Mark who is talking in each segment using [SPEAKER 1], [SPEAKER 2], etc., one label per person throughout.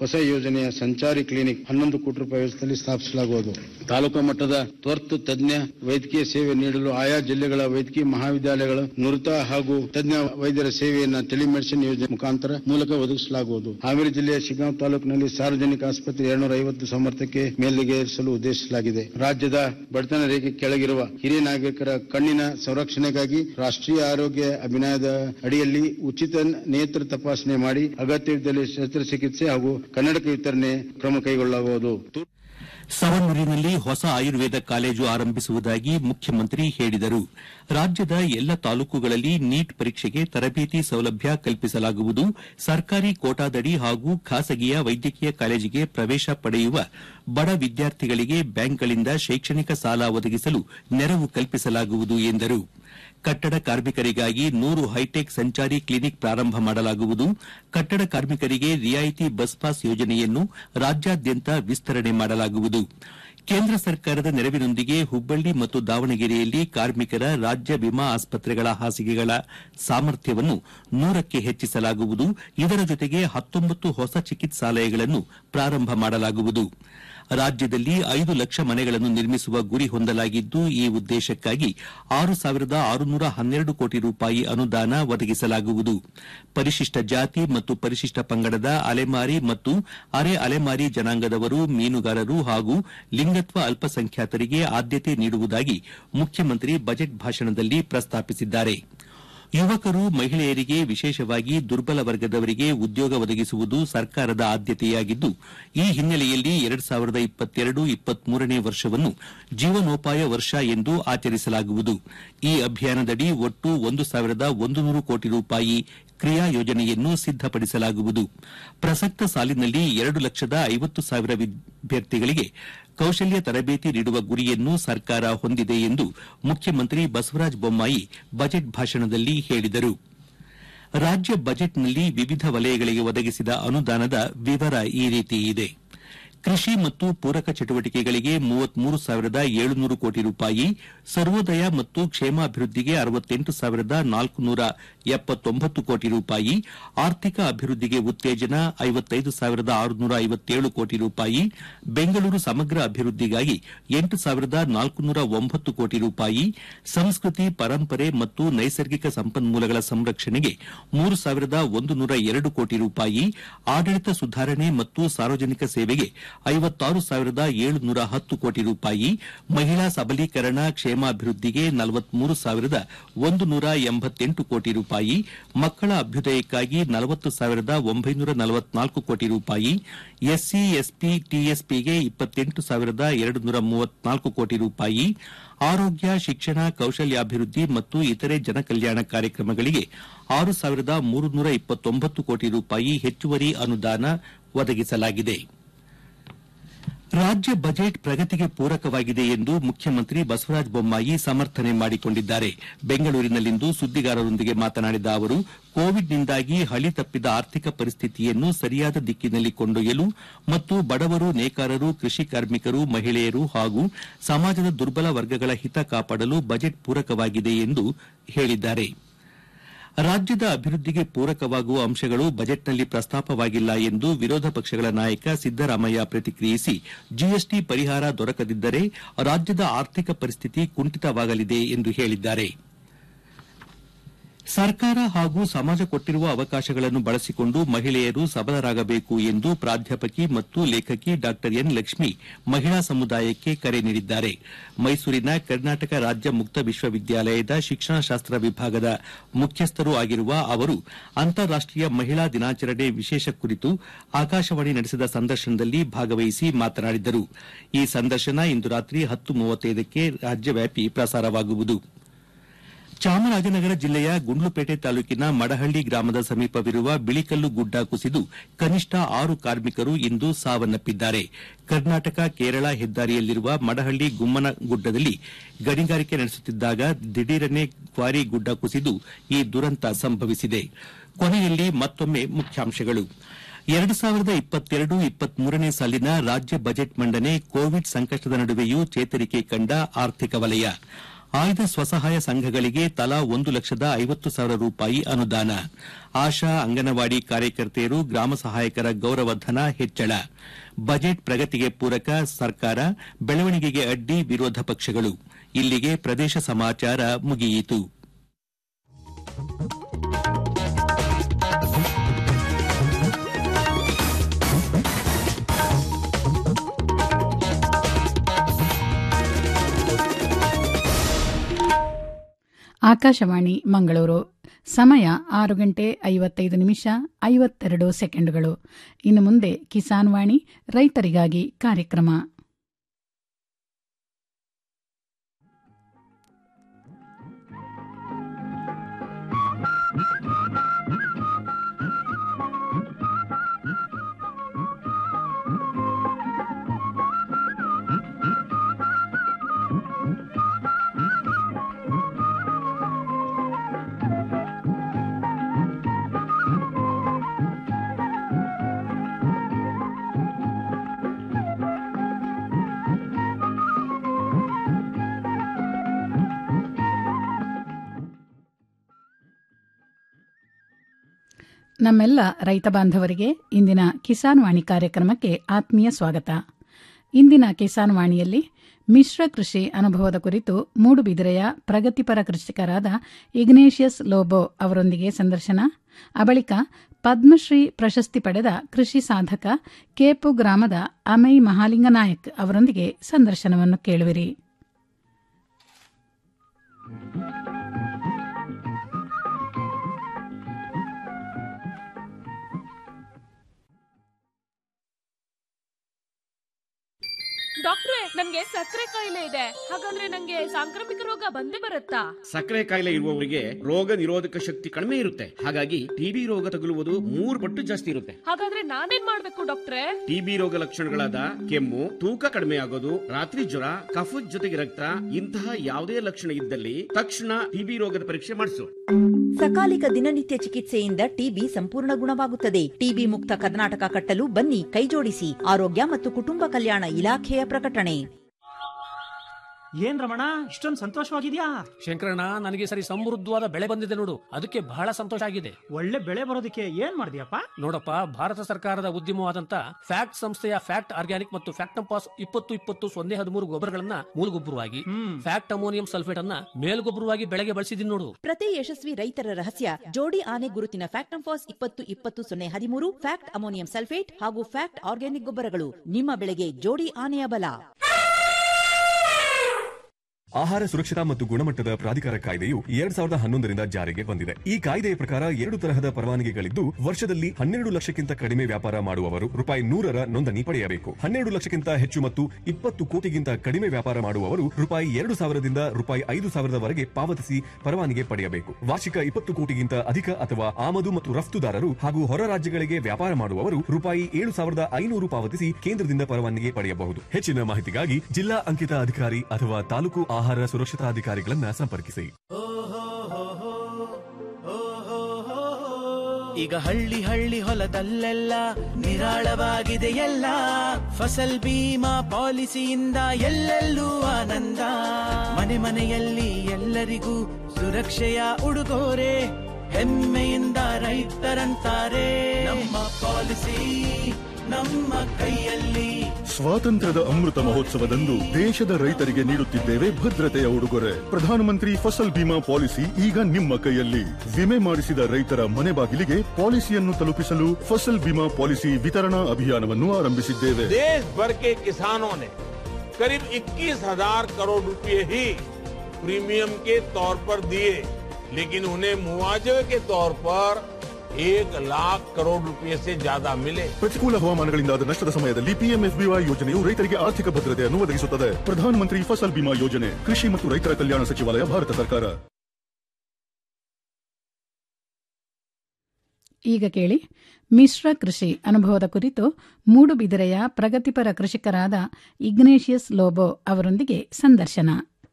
[SPEAKER 1] ಹೊಸ ಯೋಜನೆಯ ಸಂಚಾರಿ ಕ್ಲಿನಿಕ್ ಹನ್ನೊಂದು ಕೋಟಿ ರೂಪಾಯಿ ವೆಚ್ಚದಲ್ಲಿ ಸ್ಥಾಪಿಸಲಾಗುವುದು ತಾಲೂಕು ಮಟ್ಟದ ತುರ್ತು ತಜ್ಞ ವೈದ್ಯಕೀಯ ಸೇವೆ ನೀಡಲು ಆಯಾ ಜಿಲ್ಲೆಗಳ ವೈದ್ಯಕೀಯ ಮಹಾವಿದ್ಯಾಲಯಗಳ ನುರಿತ ಹಾಗೂ ತಜ್ಞ ವೈದ್ಯರ ಸೇವೆಯನ್ನು ಟೆಲಿಮೆಡಿಸಿನ್ ಯೋಜನೆ ಮುಖಾಂತರ ಮೂಲಕ ಒದಗಿಸಲಾಗುವುದು ಹಾವೇರಿ ಜಿಲ್ಲೆಯ ಶಿಗ್ಗಾಂವ್ ತಾಲೂಕಿನಲ್ಲಿ ಸಾರ್ವಜನಿಕ ಆಸ್ಪತ್ರೆ ಎರಡ್ನೂರ ಐವತ್ತು ಸಾಮರ್ಥ್ಯಕ್ಕೆ ಮೇಲ್ಗೇರಿಸಲು ಉದ್ದೇಶಿಸಲಾಗಿದೆ ರಾಜ್ಯದ ಬಡತನ ರೇಖೆ ಕೆಳಗಿರುವ ಹಿರಿಯ ನಾಗರಿಕರ ಕಣ್ಣಿನ ಸಂರಕ್ಷಣೆಗಾಗಿ ರಾಷ್ಟ್ರೀಯ ಆರೋಗ್ಯ ಅಭಿಯಾನದ ಅಡಿಯಲ್ಲಿ ಉಚಿತ ನೇತ್ರ ತಪಾಸಣೆ ಮಾಡಿ ಅಗತ್ಯವಿದ್ದಲ್ಲಿ ಶಸ್ತ್ರಚಿಕಿತ್ಸೆ ಹಾಗೂ ಕನ್ನಡಕ ವಿತರಣೆ ಕ್ರಮ ಕೈಗೊಳ್ಳಲಾಗುವುದು
[SPEAKER 2] ಸವಣೂರಿನಲ್ಲಿ ಹೊಸ ಆಯುರ್ವೇದ ಕಾಲೇಜು ಆರಂಭಿಸುವುದಾಗಿ ಮುಖ್ಯಮಂತ್ರಿ ಹೇಳಿದರು ರಾಜ್ಯದ ಎಲ್ಲ ತಾಲೂಕುಗಳಲ್ಲಿ ನೀಟ್ ಪರೀಕ್ಷೆಗೆ ತರಬೇತಿ ಸೌಲಭ್ಯ ಕಲ್ಪಿಸಲಾಗುವುದು ಸರ್ಕಾರಿ ಕೋಟಾದಡಿ ಹಾಗೂ ಖಾಸಗಿಯ ವೈದ್ಯಕೀಯ ಕಾಲೇಜಿಗೆ ಪ್ರವೇಶ ಪಡೆಯುವ ಬಡ ವಿದ್ಯಾರ್ಥಿಗಳಿಗೆ ಬ್ಯಾಂಕ್ಗಳಿಂದ ಶೈಕ್ಷಣಿಕ ಸಾಲ ಒದಗಿಸಲು ನೆರವು ಕಲ್ಪಿಸಲಾಗುವುದು ಎಂದರು ಕಟ್ಟಡ ಕಾರ್ಮಿಕರಿಗಾಗಿ ನೂರು ಹೈಟೆಕ್ ಸಂಚಾರಿ ಕ್ಲಿನಿಕ್ ಪ್ರಾರಂಭ ಮಾಡಲಾಗುವುದು ಕಟ್ಟಡ ಕಾರ್ಮಿಕರಿಗೆ ರಿಯಾಯಿತಿ ಬಸ್ ಪಾಸ್ ಯೋಜನೆಯನ್ನು ರಾಜ್ಯಾದ್ಯಂತ ವಿಸ್ತರಣೆ ಮಾಡಲಾಗುವುದು ಕೇಂದ್ರ ಸರ್ಕಾರದ ನೆರವಿನೊಂದಿಗೆ ಹುಬ್ಬಳ್ಳಿ ಮತ್ತು ದಾವಣಗೆರೆಯಲ್ಲಿ ಕಾರ್ಮಿಕರ ರಾಜ್ಯ ವಿಮಾ ಆಸ್ಪತ್ರೆಗಳ ಹಾಸಿಗೆಗಳ ಸಾಮರ್ಥ್ಯವನ್ನು ನೂರಕ್ಕೆ ಹೆಚ್ಚಿಸಲಾಗುವುದು ಇದರ ಜೊತೆಗೆ ಹತ್ತೊಂಬತ್ತು ಹೊಸ ಚಿಕಿತ್ಸಾಲಯಗಳನ್ನು ಪ್ರಾರಂಭ ಮಾಡಲಾಗುವುದು ರಾಜ್ಯದಲ್ಲಿ ಐದು ಲಕ್ಷ ಮನೆಗಳನ್ನು ನಿರ್ಮಿಸುವ ಗುರಿ ಹೊಂದಲಾಗಿದ್ದು ಈ ಉದ್ದೇಶಕ್ಕಾಗಿ ಆರು ಸಾವಿರದ ಆರುನೂರ ಹನ್ನೆರಡು ಕೋಟಿ ರೂಪಾಯಿ ಅನುದಾನ ಒದಗಿಸಲಾಗುವುದು ಪರಿಶಿಷ್ಟ ಜಾತಿ ಮತ್ತು ಪರಿಶಿಷ್ಟ ಪಂಗಡದ ಅಲೆಮಾರಿ ಮತ್ತು ಅರೆ ಅಲೆಮಾರಿ ಜನಾಂಗದವರು ಮೀನುಗಾರರು ಹಾಗೂ ಲಿಂಗತ್ವ ಅಲ್ಪಸಂಖ್ಯಾತರಿಗೆ ಆದ್ಯತೆ ನೀಡುವುದಾಗಿ ಮುಖ್ಯಮಂತ್ರಿ ಬಜೆಟ್ ಭಾಷಣದಲ್ಲಿ ಪ್ರಸ್ತಾಪಿಸಿದ್ದಾರೆ ಯುವಕರು ಮಹಿಳೆಯರಿಗೆ ವಿಶೇಷವಾಗಿ ದುರ್ಬಲ ವರ್ಗದವರಿಗೆ ಉದ್ಯೋಗ ಒದಗಿಸುವುದು ಸರ್ಕಾರದ ಆದ್ಯತೆಯಾಗಿದ್ದು ಈ ಹಿನ್ನೆಲೆಯಲ್ಲಿ ಎರಡ್ ಸಾವಿರದ ಇಪ್ಪತ್ತೆರಡು ಇಪ್ಪತ್ಮೂರನೇ ವರ್ಷವನ್ನು ಜೀವನೋಪಾಯ ವರ್ಷ ಎಂದು ಆಚರಿಸಲಾಗುವುದು ಈ ಅಭಿಯಾನದಡಿ ಒಟ್ಟು ಒಂದು ಸಾವಿರದ ಒಂದು ನೂರು ಕೋಟಿ ರೂಪಾಯಿ ಕ್ರಿಯಾ ಯೋಜನೆಯನ್ನು ಸಿದ್ದಪಡಿಸಲಾಗುವುದು ಪ್ರಸಕ್ತ ಸಾಲಿನಲ್ಲಿ ಎರಡು ಲಕ್ಷದ ಐವತ್ತು ಸಾವಿರ ವಿದ್ಯಾರ್ಥಿಗಳಿಗೆ ಕೌಶಲ್ಯ ತರಬೇತಿ ನೀಡುವ ಗುರಿಯನ್ನು ಸರ್ಕಾರ ಹೊಂದಿದೆ ಎಂದು ಮುಖ್ಯಮಂತ್ರಿ ಬಸವರಾಜ ಬೊಮ್ಮಾಯಿ ಬಜೆಟ್ ಭಾಷಣದಲ್ಲಿ ಹೇಳಿದರು ರಾಜ್ಯ ಬಜೆಟ್ನಲ್ಲಿ ವಿವಿಧ ವಲಯಗಳಿಗೆ ಒದಗಿಸಿದ ಅನುದಾನದ ವಿವರ ಈ ರೀತಿ ಇದೆ ಕೃಷಿ ಮತ್ತು ಪೂರಕ ಚಟುವಟಿಕೆಗಳಿಗೆ ಮೂವತ್ಮೂರು ಸಾವಿರದ ಏಳುನೂರು ಕೋಟಿ ರೂಪಾಯಿ ಸರ್ವೋದಯ ಮತ್ತು ಕ್ಷೇಮಾಭಿವೃದ್ಧಿಗೆ ಅರವತ್ತೆಂಟು ಸಾವಿರದ ನಾಲ್ಕುನೂರ ಎಪ್ಪತ್ತೊಂಬತ್ತು ಕೋಟಿ ರೂಪಾಯಿ ಆರ್ಥಿಕ ಅಭಿವೃದ್ಧಿಗೆ ಉತ್ತೇಜನ ಐವತ್ತೈದು ಸಾವಿರದ ಆರುನೂರ ಐವತ್ತೇಳು ಕೋಟಿ ರೂಪಾಯಿ ಬೆಂಗಳೂರು ಸಮಗ್ರ ಅಭಿವೃದ್ಧಿಗಾಗಿ ಎಂಟು ಸಾವಿರದ ನಾಲ್ಕುನೂರ ಒಂಬತ್ತು ಕೋಟಿ ರೂಪಾಯಿ ಸಂಸ್ಕೃತಿ ಪರಂಪರೆ ಮತ್ತು ನೈಸರ್ಗಿಕ ಸಂಪನ್ಮೂಲಗಳ ಸಂರಕ್ಷಣೆಗೆ ಮೂರು ಸಾವಿರದ ಒಂದು ನೂರ ಎರಡು ಕೋಟಿ ರೂಪಾಯಿ ಆಡಳಿತ ಸುಧಾರಣೆ ಮತ್ತು ಸಾರ್ವಜನಿಕ ಸೇವೆಗೆ ಐವತ್ತಾರು ಸಾವಿರದ ಏಳುನೂರ ಹತ್ತು ಕೋಟಿ ರೂಪಾಯಿ ಮಹಿಳಾ ಸಬಲೀಕರಣ ಕ್ಷೇಮಾಭಿವೃದ್ಧಿಗೆ ನಲವತ್ಮೂರು ಸಾವಿರದ ಒಂದು ನೂರ ಎಂಬತ್ತೆಂಟು ಕೋಟಿ ರೂಪಾಯಿ ಮಕ್ಕಳ ಅಭ್ಯುದಯಕ್ಕಾಗಿ ನಲವತ್ತು ಸಾವಿರದ ಒಂಬೈನೂರ ನಲವತ್ನಾಲ್ಕು ಕೋಟಿ ರೂಪಾಯಿ ಎಸ್ಸಿ ಎಸ್ಪಿ ಟಿಎಸ್ಪಿಗೆ ಇಪ್ಪತ್ತೆಂಟು ಸಾವಿರದ ಎರಡು ನೂರ ಮೂವತ್ನಾಲ್ಕು ಕೋಟಿ ರೂಪಾಯಿ ಆರೋಗ್ಯ ಶಿಕ್ಷಣ ಕೌಶಲ್ಯಾಭಿವೃದ್ಧಿ ಮತ್ತು ಇತರೆ ಜನಕಲ್ಯಾಣ ಕಾರ್ಯಕ್ರಮಗಳಿಗೆ ಆರು ಸಾವಿರದ ಮೂರುನೂರ ಇಪ್ಪತ್ತೊಂಬತ್ತು ಕೋಟಿ ರೂಪಾಯಿ ಹೆಚ್ಚುವರಿ ಅನುದಾನ ಒದಗಿಸಲಾಗಿದೆ ರಾಜ್ಯ ಬಜೆಟ್ ಪ್ರಗತಿಗೆ ಪೂರಕವಾಗಿದೆ ಎಂದು ಮುಖ್ಯಮಂತ್ರಿ ಬಸವರಾಜ ಬೊಮ್ಮಾಯಿ ಸಮರ್ಥನೆ ಮಾಡಿಕೊಂಡಿದ್ದಾರೆ ಬೆಂಗಳೂರಿನಲ್ಲಿಂದು ಸುದ್ದಿಗಾರರೊಂದಿಗೆ ಮಾತನಾಡಿದ ಅವರು ಕೋವಿಡ್ನಿಂದಾಗಿ ಹಳಿ ತಪ್ಪಿದ ಆರ್ಥಿಕ ಪರಿಸ್ಥಿತಿಯನ್ನು ಸರಿಯಾದ ದಿಕ್ಕಿನಲ್ಲಿ ಕೊಂಡೊಯ್ಯಲು ಮತ್ತು ಬಡವರು ನೇಕಾರರು ಕೃಷಿ ಕಾರ್ಮಿಕರು ಮಹಿಳೆಯರು ಹಾಗೂ ಸಮಾಜದ ದುರ್ಬಲ ವರ್ಗಗಳ ಹಿತ ಕಾಪಾಡಲು ಬಜೆಟ್ ಪೂರಕವಾಗಿದೆ ಎಂದು ಹೇಳಿದ್ದಾರೆ ರಾಜ್ಯದ ಅಭಿವೃದ್ಧಿಗೆ ಪೂರಕವಾಗುವ ಅಂಶಗಳು ಬಜೆಟ್ನಲ್ಲಿ ಪ್ರಸ್ತಾಪವಾಗಿಲ್ಲ ಎಂದು ವಿರೋಧ ಪಕ್ಷಗಳ ನಾಯಕ ಸಿದ್ದರಾಮಯ್ಯ ಪ್ರತಿಕ್ರಿಯಿಸಿ ಜಿಎಸ್ಟಿ ಪರಿಹಾರ ದೊರಕದಿದ್ದರೆ ರಾಜ್ಯದ ಆರ್ಥಿಕ ಪರಿಸ್ಥಿತಿ ಕುಂಠಿತವಾಗಲಿದೆ ಎಂದು ಹೇಳಿದ್ದಾರೆ ಸರ್ಕಾರ ಹಾಗೂ ಸಮಾಜ ಕೊಟ್ಟಿರುವ ಅವಕಾಶಗಳನ್ನು ಬಳಸಿಕೊಂಡು ಮಹಿಳೆಯರು ಸಬಲರಾಗಬೇಕು ಎಂದು ಪ್ರಾಧ್ಯಾಪಕಿ ಮತ್ತು ಲೇಖಕಿ ಡಾ ಎನ್ ಲಕ್ಷ್ಮಿ ಮಹಿಳಾ ಸಮುದಾಯಕ್ಕೆ ಕರೆ ನೀಡಿದ್ದಾರೆ ಮೈಸೂರಿನ ಕರ್ನಾಟಕ ರಾಜ್ಯ ಮುಕ್ತ ವಿಶ್ವವಿದ್ಯಾಲಯದ ಶಿಕ್ಷಣಶಾಸ್ತ್ರ ವಿಭಾಗದ ಮುಖ್ಯಸ್ಥರೂ ಆಗಿರುವ ಅವರು ಅಂತಾರಾಷ್ಟೀಯ ಮಹಿಳಾ ದಿನಾಚರಣೆ ವಿಶೇಷ ಕುರಿತು ಆಕಾಶವಾಣಿ ನಡೆಸಿದ ಸಂದರ್ಶನದಲ್ಲಿ ಭಾಗವಹಿಸಿ ಮಾತನಾಡಿದರು ಈ ಸಂದರ್ಶನ ಇಂದು ರಾತ್ರಿ ಹತ್ತು ಮೂವತ್ತೈದಕ್ಕೆ ರಾಜ್ಯವ್ಯಾಪಿ ಪ್ರಸಾರವಾಗುವುದು ಚಾಮರಾಜನಗರ ಜಿಲ್ಲೆಯ ಗುಂಡ್ಲುಪೇಟೆ ತಾಲೂಕಿನ ಮಡಹಳ್ಳಿ ಗ್ರಾಮದ ಸಮೀಪವಿರುವ ಬಿಳಿಕಲ್ಲು ಗುಡ್ಡ ಕುಸಿದು ಕನಿಷ್ಠ ಆರು ಕಾರ್ಮಿಕರು ಇಂದು ಸಾವನ್ನಪ್ಪಿದ್ದಾರೆ ಕರ್ನಾಟಕ ಕೇರಳ ಹೆದ್ದಾರಿಯಲ್ಲಿರುವ ಮಡಹಳ್ಳಿ ಗುಮ್ಮನ ಗುಡ್ಡದಲ್ಲಿ ಗಣಿಗಾರಿಕೆ ನಡೆಸುತ್ತಿದ್ದಾಗ ದಿಢೀರನೆ ಕ್ವಾರಿ ಗುಡ್ಡ ಕುಸಿದು ಈ ದುರಂತ ಸಂಭವಿಸಿದೆ ಕೊನೆಯಲ್ಲಿ ಮತ್ತೊಮ್ಮೆ ಮುಖ್ಯಾಂಶಗಳು ಎರಡು ಸಾವಿರದ ಇಪ್ಪತ್ತೆರಡು ಇಪ್ಪತ್ಮೂರನೇ ಸಾಲಿನ ರಾಜ್ಯ ಬಜೆಟ್ ಮಂಡನೆ ಕೋವಿಡ್ ಸಂಕಷ್ಟದ ನಡುವೆಯೂ ಚೇತರಿಕೆ ಕಂಡ ಆರ್ಥಿಕ ವಲಯ ಆಯ್ದ ಸ್ವಸಹಾಯ ಸಂಘಗಳಿಗೆ ತಲಾ ಒಂದು ಲಕ್ಷದ ಐವತ್ತು ಸಾವಿರ ರೂಪಾಯಿ ಅನುದಾನ ಆಶಾ ಅಂಗನವಾಡಿ ಕಾರ್ಯಕರ್ತೆಯರು ಗ್ರಾಮ ಸಹಾಯಕರ ಗೌರವಧನ ಹೆಚ್ಚಳ ಬಜೆಟ್ ಪ್ರಗತಿಗೆ ಪೂರಕ ಸರ್ಕಾರ ಬೆಳವಣಿಗೆಗೆ ಅಡ್ಡಿ ವಿರೋಧ ಪಕ್ಷಗಳು ಇಲ್ಲಿಗೆ ಪ್ರದೇಶ ಸಮಾಚಾರ ಮುಗಿಯಿತು
[SPEAKER 3] ಆಕಾಶವಾಣಿ ಮಂಗಳೂರು ಸಮಯ ಆರು ಗಂಟೆ ಐವತ್ತೈದು ನಿಮಿಷ ಐವತ್ತೆರಡು ಸೆಕೆಂಡುಗಳು ಇನ್ನು ಮುಂದೆ ಕಿಸಾನ್ ವಾಣಿ ರೈತರಿಗಾಗಿ ಕಾರ್ಯಕ್ರಮ ನಮ್ಮೆಲ್ಲ ರೈತ ಬಾಂಧವರಿಗೆ ಇಂದಿನ ಕಿಸಾನ್ ವಾಣಿ ಕಾರ್ಯಕ್ರಮಕ್ಕೆ ಆತ್ಮೀಯ ಸ್ವಾಗತ ಇಂದಿನ ಕಿಸಾನ್ ವಾಣಿಯಲ್ಲಿ ಮಿಶ್ರ ಕೃಷಿ ಅನುಭವದ ಕುರಿತು ಮೂಡುಬಿದಿರೆಯ ಪ್ರಗತಿಪರ ಕೃಷಿಕರಾದ ಇಗ್ನೇಷಿಯಸ್ ಲೋಬೋ ಅವರೊಂದಿಗೆ ಸಂದರ್ಶನ ಆ ಬಳಿಕ ಪದ್ಮಶ್ರೀ ಪ್ರಶಸ್ತಿ ಪಡೆದ ಕೃಷಿ ಸಾಧಕ ಕೇಪು ಗ್ರಾಮದ ಅಮೈ ಮಹಾಲಿಂಗ ನಾಯಕ್ ಅವರೊಂದಿಗೆ ಸಂದರ್ಶನವನ್ನು ಕೇಳುವಿರಿ
[SPEAKER 4] ಡಾಕ್ಟ್ರೆ ನನ್ಗೆ ಸಕ್ಕರೆ ಕಾಯಿಲೆ ಇದೆ ಹಾಗಂದ್ರೆ ನಂಗೆ ಸಾಂಕ್ರಾಮಿಕ ರೋಗ ಬಂದೇ ಬರುತ್ತಾ
[SPEAKER 5] ಸಕ್ಕರೆ ಕಾಯಿಲೆ ಇರುವವರಿಗೆ ರೋಗ ನಿರೋಧಕ ಶಕ್ತಿ ಕಡಿಮೆ ಇರುತ್ತೆ ಹಾಗಾಗಿ ಟಿಬಿ ರೋಗ ತಗುಲುವುದು ಮೂರು ಪಟ್ಟು ಜಾಸ್ತಿ ಇರುತ್ತೆ
[SPEAKER 4] ಹಾಗಾದ್ರೆ ನಾನೇನ್ ಮಾಡ್ಬೇಕು ಡಾಕ್ಟ್ರೆ
[SPEAKER 5] ಟಿಬಿ ರೋಗ ಲಕ್ಷಣಗಳಾದ ಕೆಮ್ಮು ತೂಕ ಕಡಿಮೆ ಆಗೋದು ರಾತ್ರಿ ಜ್ವರ ಕಫದ ಜೊತೆಗೆ ರಕ್ತ ಇಂತಹ ಯಾವುದೇ ಲಕ್ಷಣ ಇದ್ದಲ್ಲಿ ತಕ್ಷಣ ಟಿಬಿ ರೋಗದ ಪರೀಕ್ಷೆ ಮಾಡಿಸು
[SPEAKER 6] ಸಕಾಲಿಕ ದಿನನಿತ್ಯ ಚಿಕಿತ್ಸೆಯಿಂದ ಟಿಬಿ ಸಂಪೂರ್ಣ ಗುಣವಾಗುತ್ತದೆ ಟಿಬಿ ಮುಕ್ತ ಕರ್ನಾಟಕ ಕಟ್ಟಲು ಬನ್ನಿ ಕೈಜೋಡಿಸಿ ಆರೋಗ್ಯ ಮತ್ತು ಕುಟುಂಬ ಕಲ್ಯಾಣ ಇಲಾಖೆಯ ಪ್ರಕಟಣೆ
[SPEAKER 7] ಏನ್ ರಮಣ ಇಷ್ಟೊಂದು ಸಂತೋಷವಾಗಿದ್ಯಾ
[SPEAKER 8] ಶಂಕರಣ್ಣ ನನಗೆ ಸರಿ ಸಮೃದ್ಧವಾದ ಬೆಳೆ ಬಂದಿದೆ ನೋಡು ಅದಕ್ಕೆ ಬಹಳ ಸಂತೋಷ ಆಗಿದೆ
[SPEAKER 7] ಒಳ್ಳೆ ಬೆಳೆ ಬರೋದಕ್ಕೆ ಏನ್ ಮಾಡಿದ್ಯಪ್ಪ
[SPEAKER 8] ನೋಡಪ್ಪ ಭಾರತ ಸರ್ಕಾರದ ಉದ್ಯಮವಾದಂತ ಫ್ಯಾಕ್ಟ್ ಸಂಸ್ಥೆಯ ಫ್ಯಾಕ್ಟ್ ಆರ್ಗ್ಯಾನಿಕ್ ಮತ್ತು ಫ್ಯಾಕ್ಟಂಪಾಸ್ ಇಪ್ಪತ್ತು ಇಪ್ಪತ್ತು ಸೊನ್ನೆ ಹದಿಮೂರು ಗೊಬ್ಬರಗಳನ್ನ ಮೂಲಗೊಬ್ಬರವಾಗಿ
[SPEAKER 7] ಹ್ಮ್
[SPEAKER 8] ಫ್ಯಾಕ್ಟ್ ಅಮೋನಿಯಂ ಸಲ್ಫೇಟ್ ಅನ್ನ ಮೇಲ್ಗೊಬ್ಬರವಾಗಿ ಬೆಳೆಗೆ ಬಳಸಿದೀನಿ ನೋಡು
[SPEAKER 6] ಪ್ರತಿ ಯಶಸ್ವಿ ರೈತರ ರಹಸ್ಯ ಜೋಡಿ ಆನೆ ಗುರುತಿನ ಫ್ಯಾಕ್ಟಂಫಾಸ್ ಇಪ್ಪತ್ತು ಇಪ್ಪತ್ತು ಸೊನ್ನೆ ಹದಿಮೂರು ಫ್ಯಾಕ್ಟ್ ಅಮೋನಿಯಂ ಸಲ್ಫೇಟ್ ಹಾಗೂ ಫ್ಯಾಕ್ಟ್ ಆರ್ಗ್ಯಾನಿಕ್ ಗೊಬ್ಬರಗಳು ನಿಮ್ಮ ಬೆಳೆಗೆ ಜೋಡಿ ಆನೆಯ ಬಲ
[SPEAKER 9] ಆಹಾರ ಸುರಕ್ಷತಾ ಮತ್ತು ಗುಣಮಟ್ಟದ ಪ್ರಾಧಿಕಾರ ಕಾಯ್ದೆಯು ಎರಡ್ ಸಾವಿರದ ಹನ್ನೊಂದರಿಂದ ಜಾರಿಗೆ ಬಂದಿದೆ ಈ ಕಾಯ್ದೆಯ ಪ್ರಕಾರ ಎರಡು ತರಹದ ಪರವಾನಗಿಗಳಿದ್ದು ವರ್ಷದಲ್ಲಿ ಹನ್ನೆರಡು ಲಕ್ಷಕ್ಕಿಂತ ಕಡಿಮೆ ವ್ಯಾಪಾರ ಮಾಡುವವರು ರೂಪಾಯಿ ನೂರರ ನೋಂದಣಿ ಪಡೆಯಬೇಕು ಹನ್ನೆರಡು ಲಕ್ಷಕ್ಕಿಂತ ಹೆಚ್ಚು ಮತ್ತು ಇಪ್ಪತ್ತು ಕೋಟಿಗಿಂತ ಕಡಿಮೆ ವ್ಯಾಪಾರ ಮಾಡುವವರು ರೂಪಾಯಿ ಎರಡು ಸಾವಿರದಿಂದ ರೂಪಾಯಿ ಐದು ಸಾವಿರದವರೆಗೆ ಪಾವತಿಸಿ ಪರವಾನಗಿ ಪಡೆಯಬೇಕು ವಾರ್ಷಿಕ ಇಪ್ಪತ್ತು ಕೋಟಿಗಿಂತ ಅಧಿಕ ಅಥವಾ ಆಮದು ಮತ್ತು ರಫ್ತುದಾರರು ಹಾಗೂ ಹೊರ ರಾಜ್ಯಗಳಿಗೆ ವ್ಯಾಪಾರ ಮಾಡುವವರು ರೂಪಾಯಿ ಏಳು ಸಾವಿರದ ಐನೂರು ಪಾವತಿಸಿ ಕೇಂದ್ರದಿಂದ ಪರವಾನಗಿ ಪಡೆಯಬಹುದು ಹೆಚ್ಚಿನ ಮಾಹಿತಿಗಾಗಿ ಜಿಲ್ಲಾ ಅಂಕಿತ ಅಧಿಕಾರಿ ಅಥವಾ ತಾಲೂಕು ಆಹಾರ ಸುರಕ್ಷತಾ ಅಧಿಕಾರಿಗಳನ್ನ ಸಂಪರ್ಕಿಸಿ
[SPEAKER 10] ಈಗ ಹಳ್ಳಿ ಹಳ್ಳಿ ಹೊಲದಲ್ಲೆಲ್ಲ ನಿರಾಳವಾಗಿದೆ ಎಲ್ಲ ಫಸಲ್ ಬೀಮಾ ಪಾಲಿಸಿಯಿಂದ ಎಲ್ಲೆಲ್ಲೂ ಆನಂದ ಮನೆ ಮನೆಯಲ್ಲಿ ಎಲ್ಲರಿಗೂ ಸುರಕ್ಷೆಯ ಉಡುಗೊರೆ ಹೆಮ್ಮೆಯಿಂದ ರೈತರಂತಾರೆ ನಮ್ಮ ಪಾಲಿಸಿ ನಮ್ಮ ಕೈಯಲ್ಲಿ
[SPEAKER 11] ಸ್ವಾತಂತ್ರ್ಯದ ಅಮೃತ ಮಹೋತ್ಸವದಂದು ದೇಶದ ರೈತರಿಗೆ ನೀಡುತ್ತಿದ್ದೇವೆ ಭದ್ರತೆಯ ಉಡುಗೊರೆ ಪ್ರಧಾನಮಂತ್ರಿ ಫಸಲ್ ಬಿಮಾ ಪಾಲಿಸಿ ಈಗ ನಿಮ್ಮ ಕೈಯಲ್ಲಿ ವಿಮೆ ಮಾಡಿಸಿದ ರೈತರ ಮನೆ ಬಾಗಿಲಿಗೆ ಪಾಲಿಸಿಯನ್ನು ತಲುಪಿಸಲು ಫಸಲ್ ಬಿಮಾ ಪಾಲಿಸಿ ವಿತರಣಾ ಅಭಿಯಾನವನ್ನು ಆರಂಭಿಸಿದ್ದೇವೆ
[SPEAKER 12] देश भर के किसानों ने करीब 21,000 करोड़ रुपए ही प्रीमियम के तौर पर दिए लेकिन उन्हें मुआवजे के तौर पर एक लाख करोड़ रुपए से ज्यादा मिले
[SPEAKER 11] ಪ್ರತಿಕೂಲ ಹವಾಮಾನಗಳಿಂದಾದ ನಷ್ಟದ ಸಮಯದಲ್ಲಿ ಪಿಎಂಎಫ್ಬಿವೈ ಯೋಜನೆಯು ರೈತರಿಗೆ ಆರ್ಥಿಕ ಭದ್ರತೆಯನ್ನು ಒದಗಿಸುತ್ತದೆ ಪ್ರಧಾನಮಂತ್ರಿ ಫಸಲ್ ಬಿಮಾ ಯೋಜನೆ ಕೃಷಿ ಮತ್ತು ರೈತರ ಕಲ್ಯಾಣ ಸಚಿವಾಲಯ ಭಾರತ ಸರ್ಕಾರ
[SPEAKER 3] ಈಗ ಕೇಳಿ ಮಿಶ್ರ ಕೃಷಿ ಅನುಭವದ ಕುರಿತು ಮೂಡುಬಿದಿರೆಯ ಪ್ರಗತಿಪರ ಕೃಷಿಕರಾದ ಇಗ್ನೇಷಿಯಸ್ ಲೋಬೋ ಅವರೊಂದಿಗೆ ಸಂದರ್ಶನ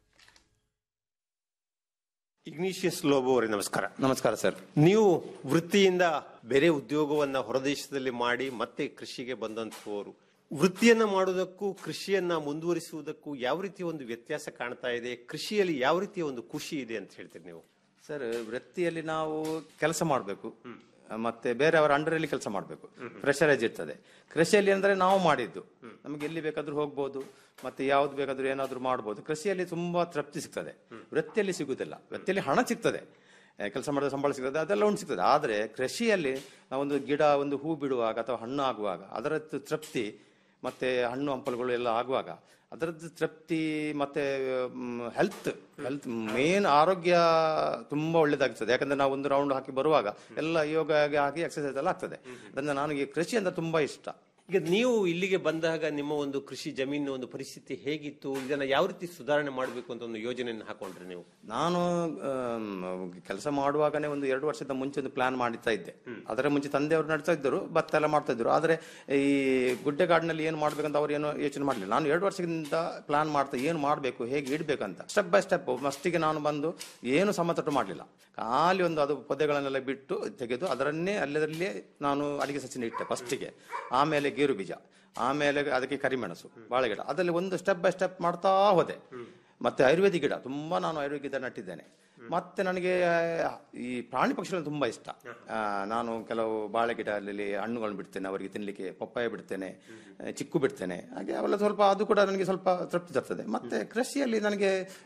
[SPEAKER 13] ಇಗ್ನಿಷಿಯಸ್ ಲೋಬೋ ಅವರೇ ನಮಸ್ಕಾರ ನಮಸ್ಕಾರ ಸರ್ ನೀವು ವೃತ್ತಿಯಿಂದ ಬೇರೆ ಉದ್ಯೋಗವನ್ನ ಹೊರದೇಶದಲ್ಲಿ ಮಾಡಿ ಮತ್ತೆ ಕೃಷಿಗೆ ಬಂದಂತವರು ವೃತ್ತಿಯನ್ನ ಮಾಡುವುದಕ್ಕೂ ಕೃಷಿಯನ್ನ ಮುಂದುವರಿಸುವುದಕ್ಕೂ ಯಾವ ರೀತಿಯ ಒಂದು ವ್ಯತ್ಯಾಸ ಕಾಣ್ತಾ ಇದೆ ಕೃಷಿಯಲ್ಲಿ ಯಾವ ರೀತಿಯ ಒಂದು ಖುಷಿ ಇದೆ ಅಂತ ಹೇಳ್ತೀರಿ ನೀವು
[SPEAKER 14] ಸರ್ ವೃತ್ತಿಯಲ್ಲಿ ನಾವು ಕೆಲಸ ಮಾಡಬೇಕು ಮತ್ತೆ ಬೇರೆಯವರ ಅಂಡರಲ್ಲಿ ಕೆಲಸ ಮಾಡಬೇಕು ಪ್ರೆಷರೈಸ್ ಇರ್ತದೆ ಕೃಷಿಯಲ್ಲಿ ಅಂದ್ರೆ ನಾವು ಮಾಡಿದ್ದು ನಮಗೆ ಎಲ್ಲಿ ಬೇಕಾದ್ರೂ ಹೋಗ್ಬೋದು ಮತ್ತೆ ಯಾವ್ದು ಬೇಕಾದ್ರೂ ಏನಾದ್ರೂ ಮಾಡ್ಬೋದು ಕೃಷಿಯಲ್ಲಿ ತುಂಬಾ ತೃಪ್ತಿ ಸಿಗ್ತದೆ ವೃತ್ತಿಯಲ್ಲಿ ಸಿಗುದಿಲ್ಲ ವೃತ್ತಿಯಲ್ಲಿ ಹಣ ಸಿಗ್ತದೆ ಕೆಲಸ ಮಾಡಿದ ಸಂಬಳ ಸಿಗ್ತದೆ ಅದೆಲ್ಲ ಉಂಟು ಸಿಗ್ತದೆ ಆದರೆ ಕೃಷಿಯಲ್ಲಿ ನಾವೊಂದು ಗಿಡ ಒಂದು ಹೂ ಬಿಡುವಾಗ ಅಥವಾ ಹಣ್ಣು ಆಗುವಾಗ ಅದರ ತೃಪ್ತಿ ಮತ್ತೆ ಹಣ್ಣು ಹಂಪಲುಗಳು ಎಲ್ಲ ಆಗುವಾಗ ಅದರದ್ದು ತೃಪ್ತಿ ಮತ್ತೆ ಹೆಲ್ತ್ ಹೆಲ್ತ್ ಮೇನ್ ಆರೋಗ್ಯ ತುಂಬಾ ಒಳ್ಳೇದಾಗ್ತದೆ ಯಾಕಂದ್ರೆ ನಾವು ಒಂದು ರೌಂಡ್ ಹಾಕಿ ಬರುವಾಗ ಎಲ್ಲ ಯೋಗ ಹಾಕಿ ಎಕ್ಸರ್ಸೈಸ್ ಎಲ್ಲ ಆಗ್ತದೆ ಅದರಿಂದ ನನಗೆ ಕೃಷಿ ಅಂದ್ರೆ ತುಂಬಾ ಇಷ್ಟ
[SPEAKER 13] ಈಗ ನೀವು ಇಲ್ಲಿಗೆ ಬಂದಾಗ ನಿಮ್ಮ ಒಂದು ಕೃಷಿ ಜಮೀನಿನ ಒಂದು ಪರಿಸ್ಥಿತಿ ಹೇಗಿತ್ತು ಇದನ್ನ ಯಾವ ರೀತಿ ಸುಧಾರಣೆ ಮಾಡಬೇಕು ಅಂತ ಒಂದು ಯೋಜನೆಯನ್ನು ಹಾಕೊಂಡ್ರಿ ನೀವು
[SPEAKER 14] ನಾನು ಕೆಲಸ ಮಾಡುವಾಗನೇ ಒಂದು ಎರಡು ವರ್ಷದ ಮುಂಚೆ ಒಂದು ಪ್ಲಾನ್ ಮಾಡ್ತಾ ಇದ್ದೆ ಅದರ ಮುಂಚೆ ತಂದೆಯವರು ನಡ್ತಾ ಇದ್ದರು ಭತ್ತ ಎಲ್ಲ ಮಾಡ್ತಾ ಇದ್ರು ಆದ್ರೆ ಈ ಗುಡ್ಡೆಗಾಡಿನಲ್ಲಿ ಏನು ಮಾಡ್ಬೇಕಂತ ಅವ್ರು ಏನು ಯೋಚನೆ ಮಾಡಲಿಲ್ಲ ನಾನು ಎರಡು ವರ್ಷದಿಂದ ಪ್ಲಾನ್ ಮಾಡ್ತಾ ಏನು ಮಾಡಬೇಕು ಹೇಗೆ ಇಡಬೇಕಂತ ಸ್ಟೆಪ್ ಬೈ ಸ್ಟೆಪ್ ಫಸ್ಟಿಗೆ ನಾನು ಬಂದು ಏನು ಸಮತಟ್ಟು ಮಾಡಲಿಲ್ಲ ಖಾಲಿ ಒಂದು ಅದು ಪೊದೆಗಳನ್ನೆಲ್ಲ ಬಿಟ್ಟು ತೆಗೆದು ಅದರನ್ನೇ ಅಲ್ಲದರಲ್ಲೇ ನಾನು ಅಡಿಗೆ ಸಸಿನ ಇಟ್ಟೆ ಫಸ್ಟಿಗೆ ಆಮೇಲೆ ಗೇರು ಬೀಜ ಆಮೇಲೆ ಅದಕ್ಕೆ ಕರಿಮೆಣಸು ಬಾಳೆಗಿಡ ಅದರಲ್ಲಿ ಒಂದು ಸ್ಟೆಪ್ ಬೈ ಸ್ಟೆಪ್ ಮಾಡ್ತಾ ಹೋದೆ ಮತ್ತೆ ಆಯುರ್ವೇದಿಕ್ ಗಿಡ ತುಂಬಾ ನಾನು ಆಯುರ್ವೇದಿಕ್ ಗಿಡ ನಟ್ಟಿದ್ದೇನೆ ಮತ್ತೆ ನನಗೆ ಈ ಪ್ರಾಣಿ ಪಕ್ಷಿಗಳು ತುಂಬಾ ಇಷ್ಟ ಆ, ನಾನು ಕೆಲವು ಬಾಳೆ ಗಿಡ ಅಲ್ಲಿ ಹಣ್ಣುಗಳನ್ನು ಬಿಡ್ತೇನೆ ಅವರಿಗೆ ತಿನ್ಲಿಕ್ಕೆ ಪಪ್ಪಾಯ ಬಿಡ್ತೇನೆ ಆ, ಚಿಕ್ಕು ಬಿಡ್ತೇನೆ ಹಾಗೆ ಅವೆಲ್ಲ ಸ್ವಲ್ಪ ಅದು ಕೂಡ ನನಗೆ ಸ್ವಲ್ಪ ತೃಪ್ತಿ ತರ್ತದೆ ಮತ್ತೆ ಕೃಷಿಯಲ್ಲಿ ನನಗೆ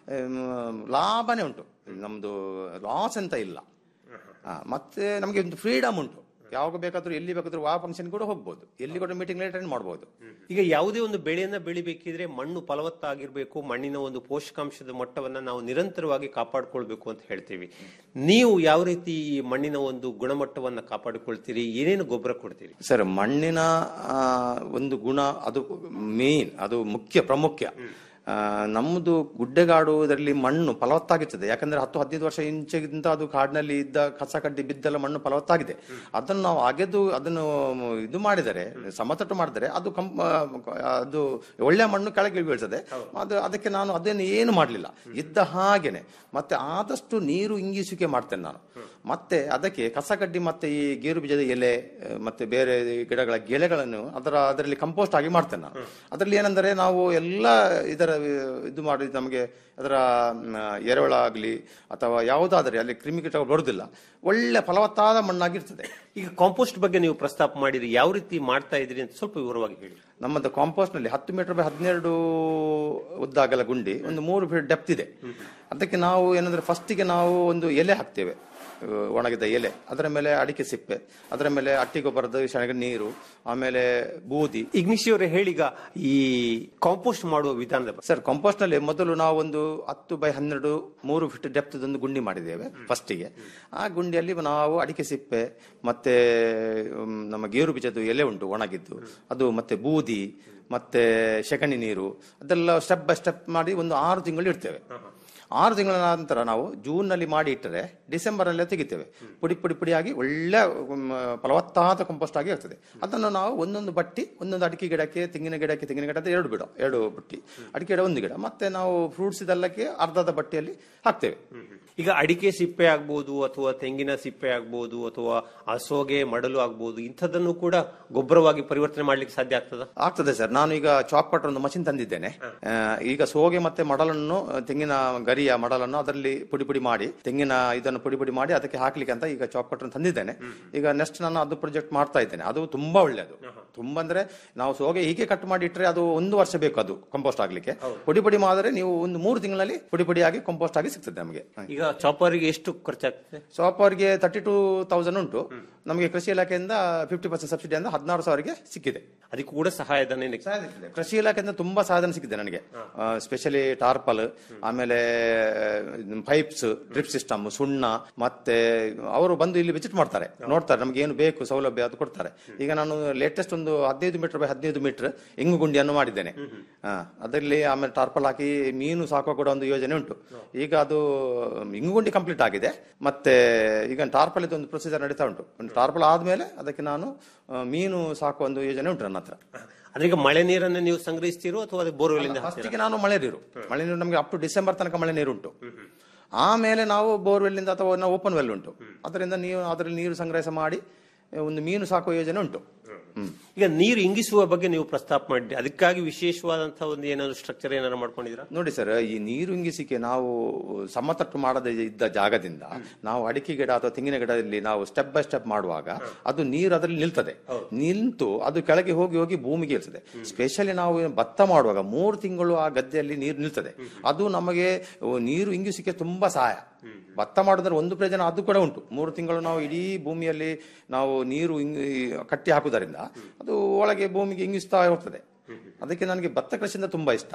[SPEAKER 14] ಆಮ್, ಲಾಭನೇ ಉಂಟು ನಮ್ದು ಲಾಸ್ ಅಂತ ಇಲ್ಲ ಆ, ಮತ್ತೆ ನಮಗೆ ಒಂದು ಫ್ರೀಡಮ್ ಉಂಟು ಯಾವಾಗ ಬೇಕಾದ್ರೂ ಎಲ್ಲಿ ಬೇಕಾದ್ರೂ ಆ ಫಂಕ್ಷನ್ ಕೂಡ ಹೋಗ್ಬೋದು ಎಲ್ಲಿ ಕೂಡ ಮೀಟಿಂಗ್ ಅಟೆಂಡ್ ಮಾಡ್ಬೋದು
[SPEAKER 13] ಈಗ ಯಾವುದೇ ಒಂದು ಬೆಳೆಯನ್ನ ಬೆಳಿಬೇಕಿದ್ರೆ ಮಣ್ಣು ಫಲವತ್ತಾಗಿರ್ಬೇಕು ಮಣ್ಣಿನ ಒಂದು ಪೋಷಕಾಂಶದ ಮಟ್ಟವನ್ನ ನಾವು ನಿರಂತರವಾಗಿ ಕಾಪಾಡಿಕೊಳ್ಬೇಕು ಅಂತ ಹೇಳ್ತೀವಿ ನೀವು ಯಾವ ರೀತಿ ಈ ಮಣ್ಣಿನ ಒಂದು ಗುಣಮಟ್ಟವನ್ನ ಕಾಪಾಡಿಕೊಳ್ತೀರಿ ಏನೇನು ಗೊಬ್ಬರ ಕೊಡ್ತೀರಿ
[SPEAKER 14] ಸರ್ ಮಣ್ಣಿನ ಆ, ಒಂದು ಗುಣ ಅದು ಮೇನ್ ಅದು ಮುಖ್ಯ ಪ್ರಾಮುಖ್ಯ ಆ, ನಮ್ಮದು ಗುಡ್ಡೆಗಾಡುವುದರಲ್ಲಿ ಮಣ್ಣು ಫಲವತ್ತಾಗಿರ್ತದೆ ಯಾಕಂದ್ರೆ ಹತ್ತು ಹದಿನೈದು ವರ್ಷ ಇಂಚೆಗಿಂತ ಅದು ಕಾಡಿನಲ್ಲಿ ಇದ್ದ ಕಸ ಕಡ್ಡಿ ಬಿದ್ದೆಲ್ಲ ಮಣ್ಣು ಫಲವತ್ತಾಗಿದೆ ಅದನ್ನು ನಾವು ಅಗೆದು ಅದನ್ನು ಇದು ಮಾಡಿದರೆ ಸಮತಟ್ಟು ಮಾಡಿದರೆ ಅದು ಕಂ ಆ, ಅದು ಒಳ್ಳೆ ಮಣ್ಣು ಕೆಳಗೆ ಬೀಳ್ತದೆ ಅದು ಅದಕ್ಕೆ ನಾನು ಅದನ್ನು ಏನು ಮಾಡಲಿಲ್ಲ ಇದ್ದ ಹಾಗೇನೆ ಮತ್ತೆ ಆದಷ್ಟು ನೀರು ಇಂಗಿಸುವಿಕೆ ಮಾಡ್ತೇನೆ ನಾನು ಮತ್ತೆ ಅದಕ್ಕೆ ಕಸಕಡ್ಡಿ ಮತ್ತೆ ಈ ಗೇರು ಬೀಜದ ಎಲೆ ಆ, ಮತ್ತೆ ಬೇರೆ ಗಿಡಗಳ ಗೆಳೆಗಳನ್ನು ಅದರ ಅದರಲ್ಲಿ ಕಂಪೋಸ್ಟ್ ಆಗಿ ಮಾಡ್ತೇನೆ ನಾನು ಅದರಲ್ಲಿ ಏನಂದ್ರೆ ನಾವು ಎಲ್ಲ ಇದರ ಆ, ಇದು ಮಾಡಿ ನಮಗೆ ಅದರ ಮ್, ಎರೆಹುಳ ಆಗಲಿ ಅಥವಾ ಯಾವುದಾದರೆ ಅಲ್ಲಿ ಕ್ರಿಮಿಕೀಟಗಳು ಬರುವುದಿಲ್ಲ ಒಳ್ಳೆ ಫಲವತ್ತಾದ ಮಣ್ಣಾಗಿರ್ತದೆ
[SPEAKER 13] ಈಗ ಕಾಂಪೋಸ್ಟ್ ಬಗ್ಗೆ ನೀವು ಪ್ರಸ್ತಾಪ ಮಾಡಿರಿ ಯಾವ ರೀತಿ ಮಾಡ್ತಾ ಇದ್ರಿ ಅಂತ ಸ್ವಲ್ಪ ವಿವರವಾಗಿ ಹೇಳಿ
[SPEAKER 14] ನಮ್ಮದು ಕಾಂಪೋಸ್ಟ್ ನಲ್ಲಿ ಹತ್ತು ಮೀಟರ್ ಬೈ ಹದಿನೆರಡು ಉದ್ದ ಅಗಲ ಗುಂಡಿ ಒಂದು ಮೂರು ಫೀಟ್ ಡೆಪ್ತ್ ಇದೆ ಅದಕ್ಕೆ ನಾವು ಏನಂದ್ರೆ ಫಸ್ಟಿಗೆ ನಾವು ಒಂದು ಎಲೆ ಹಾಕ್ತೇವೆ ಆ, ಒಣಗಿದ ಎಲೆ ಅದರ ಮೇಲೆ ಅಡಿಕೆ ಸಿಪ್ಪೆ ಅದರ ಮೇಲೆ ಅಟ್ಟಿ ಗೊಬ್ಬರದ ಶನಗ ನೀರು ಆಮೇಲೆ ಬೂದಿ
[SPEAKER 13] ಇಗ್ನಿಶಿ ಅವರೇ ಹೇಳೀಗ ಈ ಕಾಂಪೋಸ್ಟ್ ಮಾಡುವ ವಿಧಾನದ ಬಗ್ಗೆ.
[SPEAKER 14] ಸರ್ ಕಾಂಪೋಸ್ಟ್ ನಲ್ಲಿ ಮೊದಲು ನಾವು ಒಂದು ಹತ್ತು ಬೈ ಹನ್ನೆರಡು ಮೂರು ಫೀಟ್ ಡೆಪ್ತ್ ಒಂದು ಗುಂಡಿ ಮಾಡಿದ್ದೇವೆ ಫಸ್ಟಿಗೆ ಆ ಗುಂಡಿಯಲ್ಲಿ ನಾವು ಅಡಿಕೆ ಸಿಪ್ಪೆ ಮತ್ತೆ ಮ್, ನಮ್ಮ ಗೇರು ಬೀಜದ ಎಲೆ ಉಂಟು ಒಣಗಿದ್ದು ಅದು ಮತ್ತೆ ಬೂದಿ ಮತ್ತೆ ಸೆಗಣಿ ನೀರು ಅದೆಲ್ಲ ಸ್ಟೆಪ್ ಬೈ ಸ್ಟೆಪ್ ಮಾಡಿ ಒಂದು ಆರು ತಿಂಗಳು ಇಡ್ತೇವೆ ಆರು ತಿಂಗಳ ನಂತರ ನಾವು ಜೂನ್ ನಲ್ಲಿ ಮಾಡಿ ಇಟ್ಟರೆ ಡಿಸೆಂಬರ್ ಅಲ್ಲಿ ತೆಗಿತೇವೆ ಪುಡಿ ಪುಡಿ ಪುಡಿಯಾಗಿ ಒಳ್ಳೆ ಮ್, ಫಲವತ್ತಾದ ಕಂಪೋಸ್ಟ್ ಆಗಿ ಆಗ್ತದೆ ಅದನ್ನು ನಾವು ಒಂದೊಂದು ಬಟ್ಟಿ ಒಂದೊಂದು ಅಡಿಕೆ ಗಿಡಕ್ಕೆ ತೆಂಗಿನ ಗಿಡಕ್ಕೆ ತೆಂಗಿನ ಗಿಡ ಅಂತ ಎರಡು ಬಿಡ ಎರಡು ಬಟ್ಟಿ ಅಡಿಕೆ ಗಿಡ ಒಂದು ಗಿಡ ಮತ್ತೆ ನಾವು ಫ್ರೂಟ್ಸ್ ಇದೆಲ್ಲಕ್ಕೆ ಅರ್ಧದ ಬಟ್ಟಿಯಲ್ಲಿ ಹಾಕ್ತೇವೆ
[SPEAKER 13] ಈಗ ಅಡಿಕೆ ಸಿಪ್ಪೆ ಆಗ್ಬೋದು ಅಥವಾ ತೆಂಗಿನ ಸಿಪ್ಪೆ ಆಗ್ಬೋದು ಅಥವಾ ಅಸೋಗೆ ಮಡಲು ಆಗ್ಬೋದು ಇಂಥದ್ದನ್ನು ಕೂಡ ಗೊಬ್ಬರವಾಗಿ ಪರಿವರ್ತನೆ ಮಾಡ್ಲಿಕ್ಕೆ ಸಾಧ್ಯ ಆಗ್ತದ
[SPEAKER 14] ಆಗ್ತದೆ ಸರ್ ನಾನು ಈಗ ಚಾಪ್ ಕಟ್ಟರ್ ಒಂದು ಮಷಿನ್ ತಂದಿದ್ದೇನೆ ಆ, ಈಗ ಸೋಗೆ ಮತ್ತೆ ಮಡಲನ್ನು ಆ, ತೆಂಗಿನ ಗರಿಯ ಮಡಲನ್ನು ಅದರಲ್ಲಿ ಪುಡಿ ಪುಡಿ ಮಾಡಿ ತೆಂಗಿನ ಇದನ್ನು ಪುಡಿ ಪುಡಿ ಮಾಡಿ ಅದಕ್ಕೆ ಹಾಕ್ಲಿಕ್ಕೆ ಅಂತ ಈಗ ಚಾಪ್ ಕಟ್ಟರ್ ತಂದಿದ್ದೇನೆ ಈಗ ನೆಕ್ಸ್ಟ್ ನಾನು ಅದು ಪ್ರಾಜೆಕ್ಟ್ ಮಾಡ್ತಾ ಇದ್ದೇನೆ ಅದು ತುಂಬಾ ಒಳ್ಳೆಯದು ತುಂಬಾ ಅಂದ್ರೆ ನಾವು ಸೋಗೆ ಹೀಗೆ ಕಟ್ ಮಾಡಿ ಇಟ್ಟರೆ ಅದು ಒಂದು ವರ್ಷ ಬೇಕು ಅದು ಕಂಪೋಸ್ಟ್ ಆಗ್ಲಿಕ್ಕೆ ಪುಡಿ ಪುಡಿ ಮಾಡಿದ್ರೆ ನೀವು ಒಂದು ಮೂರು ತಿಂಗಳಲ್ಲಿ ಪುಡಿ ಪುಡಿಯಾಗಿ ಕಂಪೋಸ್ಟ್ ಆಗಿ ಸಿಗ್ತದೆ ನಮಗೆ
[SPEAKER 13] ಈಗ ಚಾಪರ್ಗೆ ಎಷ್ಟು ಖರ್ಚಾಗ್ತದೆ
[SPEAKER 14] ಶಾಪ್ ಅವರಿಗೆ ತರ್ಟಿ ಟೂ ತೌಸಂಡ್ ಉಂಟು ನಮಗೆ ಕೃಷಿ ಇಲಾಖೆಯಿಂದ ಫಿಫ್ಟಿ ಪರ್ಸೆಂಟ್ ಸಬ್ಸಿಡಿ ಅಂತ ಹದಿನಾರು ಸಾವಿರಗೆ ಸಿಕ್ಕಿದೆ
[SPEAKER 13] ಅದಕ್ಕೆ ಕೂಡ ಸಹಾಯಧನ
[SPEAKER 14] ಕೃಷಿ ಇಲಾಖೆಯಿಂದ ತುಂಬಾ ಸಾಧನ ಸಿಕ್ಕಿದೆ ನನಗೆ ಸ್ಪೆಷಲಿ ಟಾರ್ಪಲ್ ಆಮೇಲೆ ಪೈಪ್ಸ್ ಡ್ರಿಪ್ ಸಿಸ್ಟಮ್ ಸುಣ್ಣ ಮತ್ತೆ ಅವರು ಬಂದು ಇಲ್ಲಿ ವಿಸಿಟ್ ಮಾಡ್ತಾರೆ ನೋಡ್ತಾರೆ ನಮ್ಗೆ ಏನು ಬೇಕು ಸೌಲಭ್ಯ ಅದು ಕೊಡ್ತಾರೆ ಈಗ ನಾನು ಲೇಟೆಸ್ಟ್ ಒಂದು ಹದಿನೈದು ಮೀಟರ್ ಬೈ ಹದಿನೈದು ಮೀಟರ್ ಇಂಗು ಗುಂಡಿಯನ್ನು ಮಾಡಿದ್ದೇನೆ ಆ, ಅದರಲ್ಲಿ ಆಮೇಲೆ ಟಾರ್ಪಲ್ ಹಾಕಿ ಮೀನು ಸಾಕುವ ಕೂಡ ಒಂದು ಯೋಜನೆ ಉಂಟು ಈಗ ಅದು ಇಂಗು ಗುಂಡಿ ಕಂಪ್ಲೀಟ್ ಆಗಿದೆ ಮತ್ತೆ ಈಗ ಟಾರ್ಪಲ್ ಒಂದು ಪ್ರೊಸೀಜರ್ ನಡೀತಾ ಉಂಟು ಒಂದು ಟಾರ್ಪಲ್ ಆದ್ಮೇಲೆ ಅದಕ್ಕೆ ನಾನು ಆ, ಮೀನು ಸಾಕುವ ಒಂದು ಯೋಜನೆ ಉಂಟು ನನ್ನ ಹತ್ರ
[SPEAKER 13] ಅಂದ್ರೆ ಈಗ ಮಳೆ ನೀರನ್ನು ನೀವು ಸಂಗ್ರಹಿಸ್ತೀರೋ ಅಥವಾ ಅದು ಬೋರ್ವೆಲ್ ಇಂದ ಹಾಕ್ತೀರಾ?
[SPEAKER 14] ಫಸ್ಟಿಗೆ ನಾನು ಮಳೆ ನೀರು ಮಳೆ ನೀರು ನಮಗೆ ಅಪ್ ಟು ಡಿಸೆಂಬರ್ ತನಕ ಮಳೆ ನೀರು ಉಂಟು ಆಮೇಲೆ ನಾವು ಬೋರ್ವೆಲ್ ಇಂದ ಅಥವಾ ಓಪನ್ ವೆಲ್ ಉಂಟು ಅದರಿಂದ ನೀವು ಅದರಲ್ಲಿ ನೀರು ಸಂಗ್ರಹಿಸ ಮಾಡಿ ಒಂದು ಮೀನು ಸಾಕುವ ಯೋಜನೆ ಉಂಟು ಹ್ಮ್
[SPEAKER 13] ಈಗ ನೀರು ಇಂಗಿಸುವ ಬಗ್ಗೆ ನೀವು ಪ್ರಸ್ತಾಪ ಮಾಡಿದ್ರಿ ಅದಕ್ಕಾಗಿ ವಿಶೇಷವಾದಂತಹ ಒಂದು ಏನಾದ್ರು ಸ್ಟ್ರಕ್ಚರ್ ಏನಾದ್ರು ಮಾಡ್ಕೊಂಡಿದ್ದೀರಾ
[SPEAKER 14] ನೋಡಿ ಸರ್ ಈ ನೀರು ಇಂಗಿಸಿಕೆ ನಾವು ಸಮತಟ್ಟು ಮಾಡದೇ ಇದ್ದ ಜಾಗದಿಂದ ನಾವು ಅಡಿಕೆ ಗಿಡ ಅಥವಾ ತೆಂಗಿನ ಗಿಡದಲ್ಲಿ ನಾವು ಸ್ಟೆಪ್ ಬೈ ಸ್ಟೆಪ್ ಮಾಡುವಾಗ ಅದು ನೀರು ಅದರಲ್ಲಿ ನಿಲ್ತದೆ ನಿಂತು ಅದು ಕೆಳಗೆ ಹೋಗಿ ಹೋಗಿ ಭೂಮಿಗೆ ಇರ್ತದೆ ಸ್ಪೆಷಲಿ ನಾವು ಏನು ಭತ್ತ ಮಾಡುವಾಗ ಮೂರು ತಿಂಗಳು ಆ ಗದ್ದೆಯಲ್ಲಿ ನೀರು ನಿಲ್ತದೆ ಅದು ನಮಗೆ ನೀರು ಇಂಗಿಸಿಕೆ ತುಂಬಾ ಸಹಾಯ ಭತ್ತ ಮಾಡಿದ್ರೆ ಒಂದು ಪ್ರಯೋಜನ ಅದು ಕೂಡ ಉಂಟು ಮೂರು ತಿಂಗಳು ನಾವು ಇಡೀ ಭೂಮಿಯಲ್ಲಿ ನಾವು ನೀರು ಇಂಗಿ ಕಟ್ಟಿ ಹಾಕುವುದರಿಂದ ಅದು ಒಳಗೆ ಭೂಮಿಗೆ ಇಂಗಿಸ್ತಾ ಹೋಗ್ತದೆ ಅದಕ್ಕೆ ನನಗೆ ಭತ್ತ ಕೃಷಿಯಿಂದ ತುಂಬಾ ಇಷ್ಟ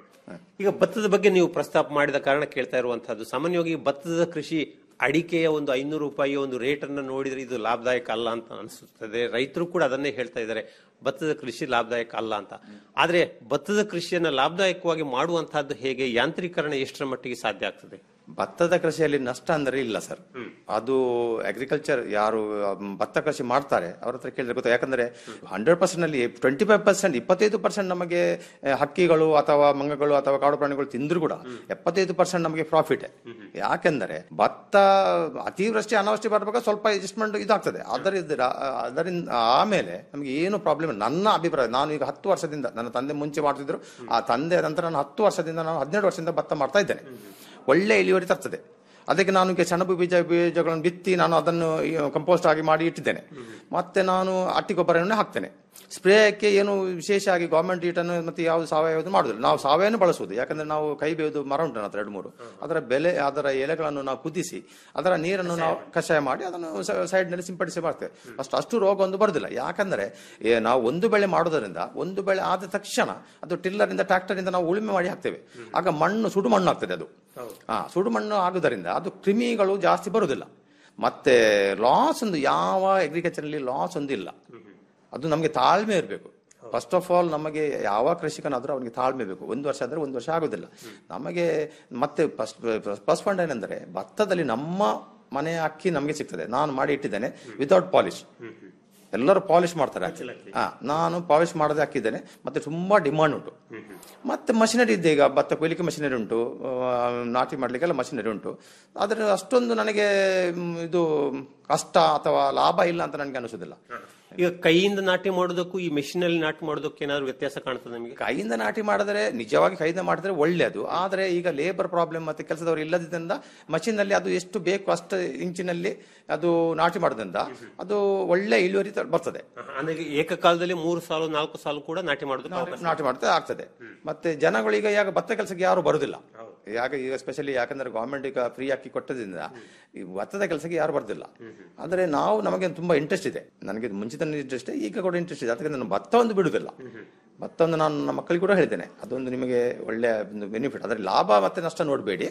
[SPEAKER 13] ಈಗ ಭತ್ತದ ಬಗ್ಗೆ ನೀವು ಪ್ರಸ್ತಾಪ ಮಾಡಿದ ಕಾರಣ ಕೇಳ್ತಾ ಇರುವಂತಹದ್ದು ಸಾಮಾನ್ಯವಾಗಿ ಭತ್ತದ ಕೃಷಿ ಅಡಿಕೆಯ ಒಂದು ಐನೂರು ರೂಪಾಯಿ ಒಂದು ರೇಟ್ ಅನ್ನ ನೋಡಿದ್ರೆ ಇದು ಲಾಭದಾಯಕ ಅಲ್ಲ ಅಂತ ಅನಿಸುತ್ತದೆ ರೈತರು ಕೂಡ ಅದನ್ನೇ ಹೇಳ್ತಾ ಇದ್ದಾರೆ ಭತ್ತದ ಕೃಷಿ ಲಾಭದಾಯಕ ಅಲ್ಲ ಅಂತ ಆದ್ರೆ ಭತ್ತದ ಕೃಷಿಯನ್ನ ಲಾಭದಾಯಕವಾಗಿ ಮಾಡುವಂತಹದ್ದು ಹೇಗೆ ಯಾಂತ್ರೀಕರಣ ಎಷ್ಟರ ಮಟ್ಟಿಗೆ ಸಾಧ್ಯ ಆಗ್ತದೆ
[SPEAKER 14] ಭತ್ತದ ಕೃಷಿಯಲ್ಲಿ ನಷ್ಟ ಅಂದ್ರೆ ಇಲ್ಲ ಸರ್ ಅದು ಅಗ್ರಿಕಲ್ಚರ್ ಯಾರು ಮ್, ಭತ್ತ ಕೃಷಿ ಮಾಡ್ತಾರೆ ಅವ್ರ ಹತ್ರ ಕೇಳಿದ್ರೆ ಗೊತ್ತಾ ಯಾಕಂದ್ರೆ ಹಂಡ್ರೆಡ್ ಪರ್ಸೆಂಟ್ ಅಲ್ಲಿ ಟ್ವೆಂಟಿ ಫೈವ್ ಪರ್ಸೆಂಟ್ ಇಪ್ಪತ್ತೈದು ಪರ್ಸೆಂಟ್ ನಮಗೆ ಆ, ಹಕ್ಕಿಗಳು ಅಥವಾ ಮಂಗಗಳು ಅಥವಾ ಕಾಡು ಪ್ರಾಣಿಗಳು ತಿಂದ್ರು ಕೂಡ ಎಪ್ಪತ್ತೈದು ಪರ್ಸೆಂಟ್ ನಮಗೆ ಪ್ರಾಫಿಟ್ ಯಾಕೆಂದರೆ ಭತ್ತ ಅತಿವೃಷ್ಟಿ ಅನಾವೃಷ್ಟಿ ಬರಬೇಕಾದ್ರೆ ಸ್ವಲ್ಪ ಅಡ್ಜಸ್ಟ್ಮೆಂಟ್ ಇದಾಗ್ತದೆ ಅದರಿಂದ ಅದರಿಂದ ಆಮೇಲೆ ನಮಗೆ ಏನು ಪ್ರಾಬ್ಲಮ್ ನನ್ನ ಅಭಿಪ್ರಾಯ ನಾನು ಈಗ ಹತ್ತು ವರ್ಷದಿಂದ ನನ್ನ ತಂದೆ ಮುಂಚೆ ಮಾಡ್ತಿದ್ರು ಆ ತಂದೆ ನಂತರ ನಾನು ಹತ್ತು ವರ್ಷದಿಂದ ನಾನು ಹದಿನೆರಡು ವರ್ಷದಿಂದ ಭತ್ತ ಮಾಡ್ತಾ ಇದ್ದೇನೆ ಒಳ್ಳೆ ಇಳುವರಿ ತರ್ತದೆ ಅದಕ್ಕೆ ನಾನು ಈಗ ಸೆಣಬು ಬೀಜ ಬೀಜಗಳನ್ನು ಬಿತ್ತಿ ನಾನು ಅದನ್ನು ಕಂಪೋಸ್ಟ್ ಆಗಿ ಮಾಡಿ ಇಟ್ಟಿದ್ದೇನೆ ಮತ್ತೆ ನಾನು ಅಟ್ಟಿ ಗೊಬ್ಬರವನ್ನು ಹಾಕ್ತೇನೆ ಸ್ಪ್ರೇಯಕ್ಕೆ ಏನು ವಿಶೇಷ ಆಗಿ ಗವರ್ಮೆಂಟ್ ಈಟನ್ನು ಮತ್ತೆ ಯಾವುದು ಸಾವಯವ ಮಾಡುದಿಲ್ಲ ನಾವು ಸಾವಯವ ಬಳಸುವುದು ಯಾಕಂದ್ರೆ ನಾವು ಕೈ ಬೇವುದು ಮರ ಉಂಟು ನನ್ನ ಹತ್ರ ಎರಡು ಮೂರು ಅದರ ಬೆಲೆ ಅದರ ಎಲೆಗಳನ್ನು ನಾವು ಕುದಿಸಿ ಅದರ ನೀರನ್ನು ನಾವು ಕಷಾಯ ಮಾಡಿ ಅದನ್ನು ಸೈಡ್ ನಲ್ಲಿ ಸಿಂಪಡಿಸಿ ಮಾಡ್ತೇವೆ ಅಷ್ಟು ಅಷ್ಟು ರೋಗ ಒಂದು ಬರುದಿಲ್ಲ ಯಾಕಂದ್ರೆ ಏ, ನಾವು ಒಂದು ಬೆಳೆ ಮಾಡೋದರಿಂದ ಒಂದು ಬೆಳೆ ಆದ ತಕ್ಷಣ ಅದು ಟಿಲ್ಲರ್ ಇಂದ ಟ್ರಾಕ್ಟರ್ ಇಂದ ನಾವು ಉಳುಮೆ ಮಾಡಿ ಹಾಕ್ತೇವೆ ಆಗ ಮಣ್ಣು ಸುಡು ಮಣ್ಣು ಆಗ್ತದೆ ಅದು ಹಾ ಸುಡು ಮಣ್ಣು ಆಗುದರಿಂದ ಅದು ಕ್ರಿಮಿಗಳು ಜಾಸ್ತಿ ಬರುದಿಲ್ಲ ಮತ್ತೆ ಲಾಸ್ ಒಂದು ಯಾವ ಅಗ್ರಿಕಲ್ಚರ್ ಅಲ್ಲಿ ಲಾಸ್ ಒಂದಿಲ್ಲ ಅದು ನಮಗೆ ತಾಳ್ಮೆ ಇರಬೇಕು ಫಸ್ಟ್ ಆಫ್ ಆಲ್ ನಮಗೆ ಯಾವ ಕೃಷಿಕನಾದ್ರೂ ಅವನಿಗೆ ತಾಳ್ಮೆ ಬೇಕು ಒಂದು ವರ್ಷ ಆದ್ರೆ ಒಂದು ವರ್ಷ ಆಗೋದಿಲ್ಲ ನಮಗೆ ಮತ್ತೆ ಫಸ್ಟ್ ಪ್ಲಸ್ ಪಾಯಿಂಟ್ ಏನಂದ್ರೆ ಭತ್ತದಲ್ಲಿ ನಮ್ಮ ಮನೆ ಅಕ್ಕಿ ನಮಗೆ ಸಿಗ್ತದೆ ನಾನು ಮಾಡಿ ಇಟ್ಟಿದ್ದೇನೆ ವಿತೌಟ್ ಪಾಲಿಶ್ ಎಲ್ಲರೂ ಪಾಲಿಶ್ ಮಾಡ್ತಾರೆ ಅಕ್ಕಿ. ಹಾ ನಾನು ಪಾಲಿಶ್ ಮಾಡದೆ ಹಾಕಿದ್ದೇನೆ ಮತ್ತೆ ತುಂಬಾ ಡಿಮಾಂಡ್ ಉಂಟು ಮತ್ತೆ ಮಷಿನರಿ ಇದೆ ಈಗ ಭತ್ತ ಕೊಯ್ಲಿಕ್ಕೆ ಮಷಿನರಿ ಉಂಟು ಆ, ನಾಟಿ ಮಾಡ್ಲಿಕ್ಕೆಲ್ಲ ಮಷಿನರಿ ಉಂಟು ಆದ್ರೆ ಅಷ್ಟೊಂದು ನನಗೆ ಮ್, ಇದು ಕಷ್ಟ ಅಥವಾ ಲಾಭ ಇಲ್ಲ ಅಂತ ನನಗೆ ಅನಿಸೋದಿಲ್ಲ
[SPEAKER 13] ಈಗ ಕೈಯಿಂದ ನಾಟಿ ಮಾಡೋದಕ್ಕೂ ಈ ಮೆಷಿನ್ ಅಲ್ಲಿ ನಾಟಿ ಮಾಡೋದಕ್ಕೆ ಏನಾದ್ರು ವ್ಯತ್ಯಾಸ ಕಾಣ್ತದೆ ನಿಮಗೆ
[SPEAKER 14] ಕೈಯಿಂದ ನಾಟಿ ಮಾಡಿದ್ರೆ ನಿಜವಾಗಿ ಕೈಯಿಂದ ಮಾಡಿದ್ರೆ ಒಳ್ಳೆಯದು ಆದ್ರೆ ಈಗ ಲೇಬರ್ ಪ್ರಾಬ್ಲಮ್ ಮತ್ತೆ ಕೆಲಸದವರು ಇಲ್ಲದಿದ್ದರಿಂದ ಮಷಿನ್ ನಲ್ಲಿ ಅದು ಎಷ್ಟು ಬೇಕು ಅಷ್ಟು ಇಂಚಿನಲ್ಲಿ ಅದು ನಾಟಿ ಮಾಡೋದ್ರಿಂದ ಅದು ಒಳ್ಳೆ ಇಳುವರಿ ತ- ಬರ್ತದೆ
[SPEAKER 13] ಅಂದ್ರೆ ಈಗ ಏಕಕಾಲದಲ್ಲಿ ಮೂರು ಸಾಲು ನಾಲ್ಕು ಸಾಲು ಕೂಡ ನಾಟಿ ಮಾಡೋದಕ್ಕೆ ಅವಕಾಶ
[SPEAKER 14] ನಾಟಿ ಮಾಡ್ತಾ ಆಗ್ತದೆ ಮತ್ತೆ ಜನಗಳು ಈಗ ಯಾಗ ಭತ್ತ ಕೆಲಸಕ್ಕೆ ಯಾರು ಬರುದಿಲ್ಲ ಯಾಕೆ ಈಗ ಸ್ಪೆಷಲಿ ಯಾಕಂದ್ರೆ ಗವರ್ಮೆಂಟ್ ಈಗ ಫ್ರೀ ಹಾಕಿ ಕೊಟ್ಟದ್ರಿಂದ ಈ ಭತ್ತದ ಕೆಲಸಕ್ಕೆ ಯಾರು ಬರ್ದಿಲ್ಲ ಆದ್ರೆ ನಾವು ನಮಗೆ ತುಂಬಾ ಇಂಟ್ರೆಸ್ಟ್ ಇದೆ ನನಗೆ ಮುಂಚಿತ ಇಂಟ್ರೆಸ್ಟ್ ಈಗ ಕೂಡ ಇಂಟ್ರೆಸ್ಟ್ ಇದೆ ಅದಕ್ಕೆ ನಾನು ಭತ್ತ ಒಂದು ಬಿಡುದಿಲ್ಲ ಭತ್ತ ಒಂದು ನಾನು ನನ್ನ ಮಕ್ಕಳಿಗೆ ಕೂಡ ಹೇಳಿದ್ದೇನೆ ಅದೊಂದು ನಿಮಗೆ ಒಳ್ಳೆ ಒಂದು ಬೆನಿಫಿಟ್ ಅದರ ಲಾಭ ಮತ್ತೆ ನಷ್ಟ ನೋಡಬೇಡಿ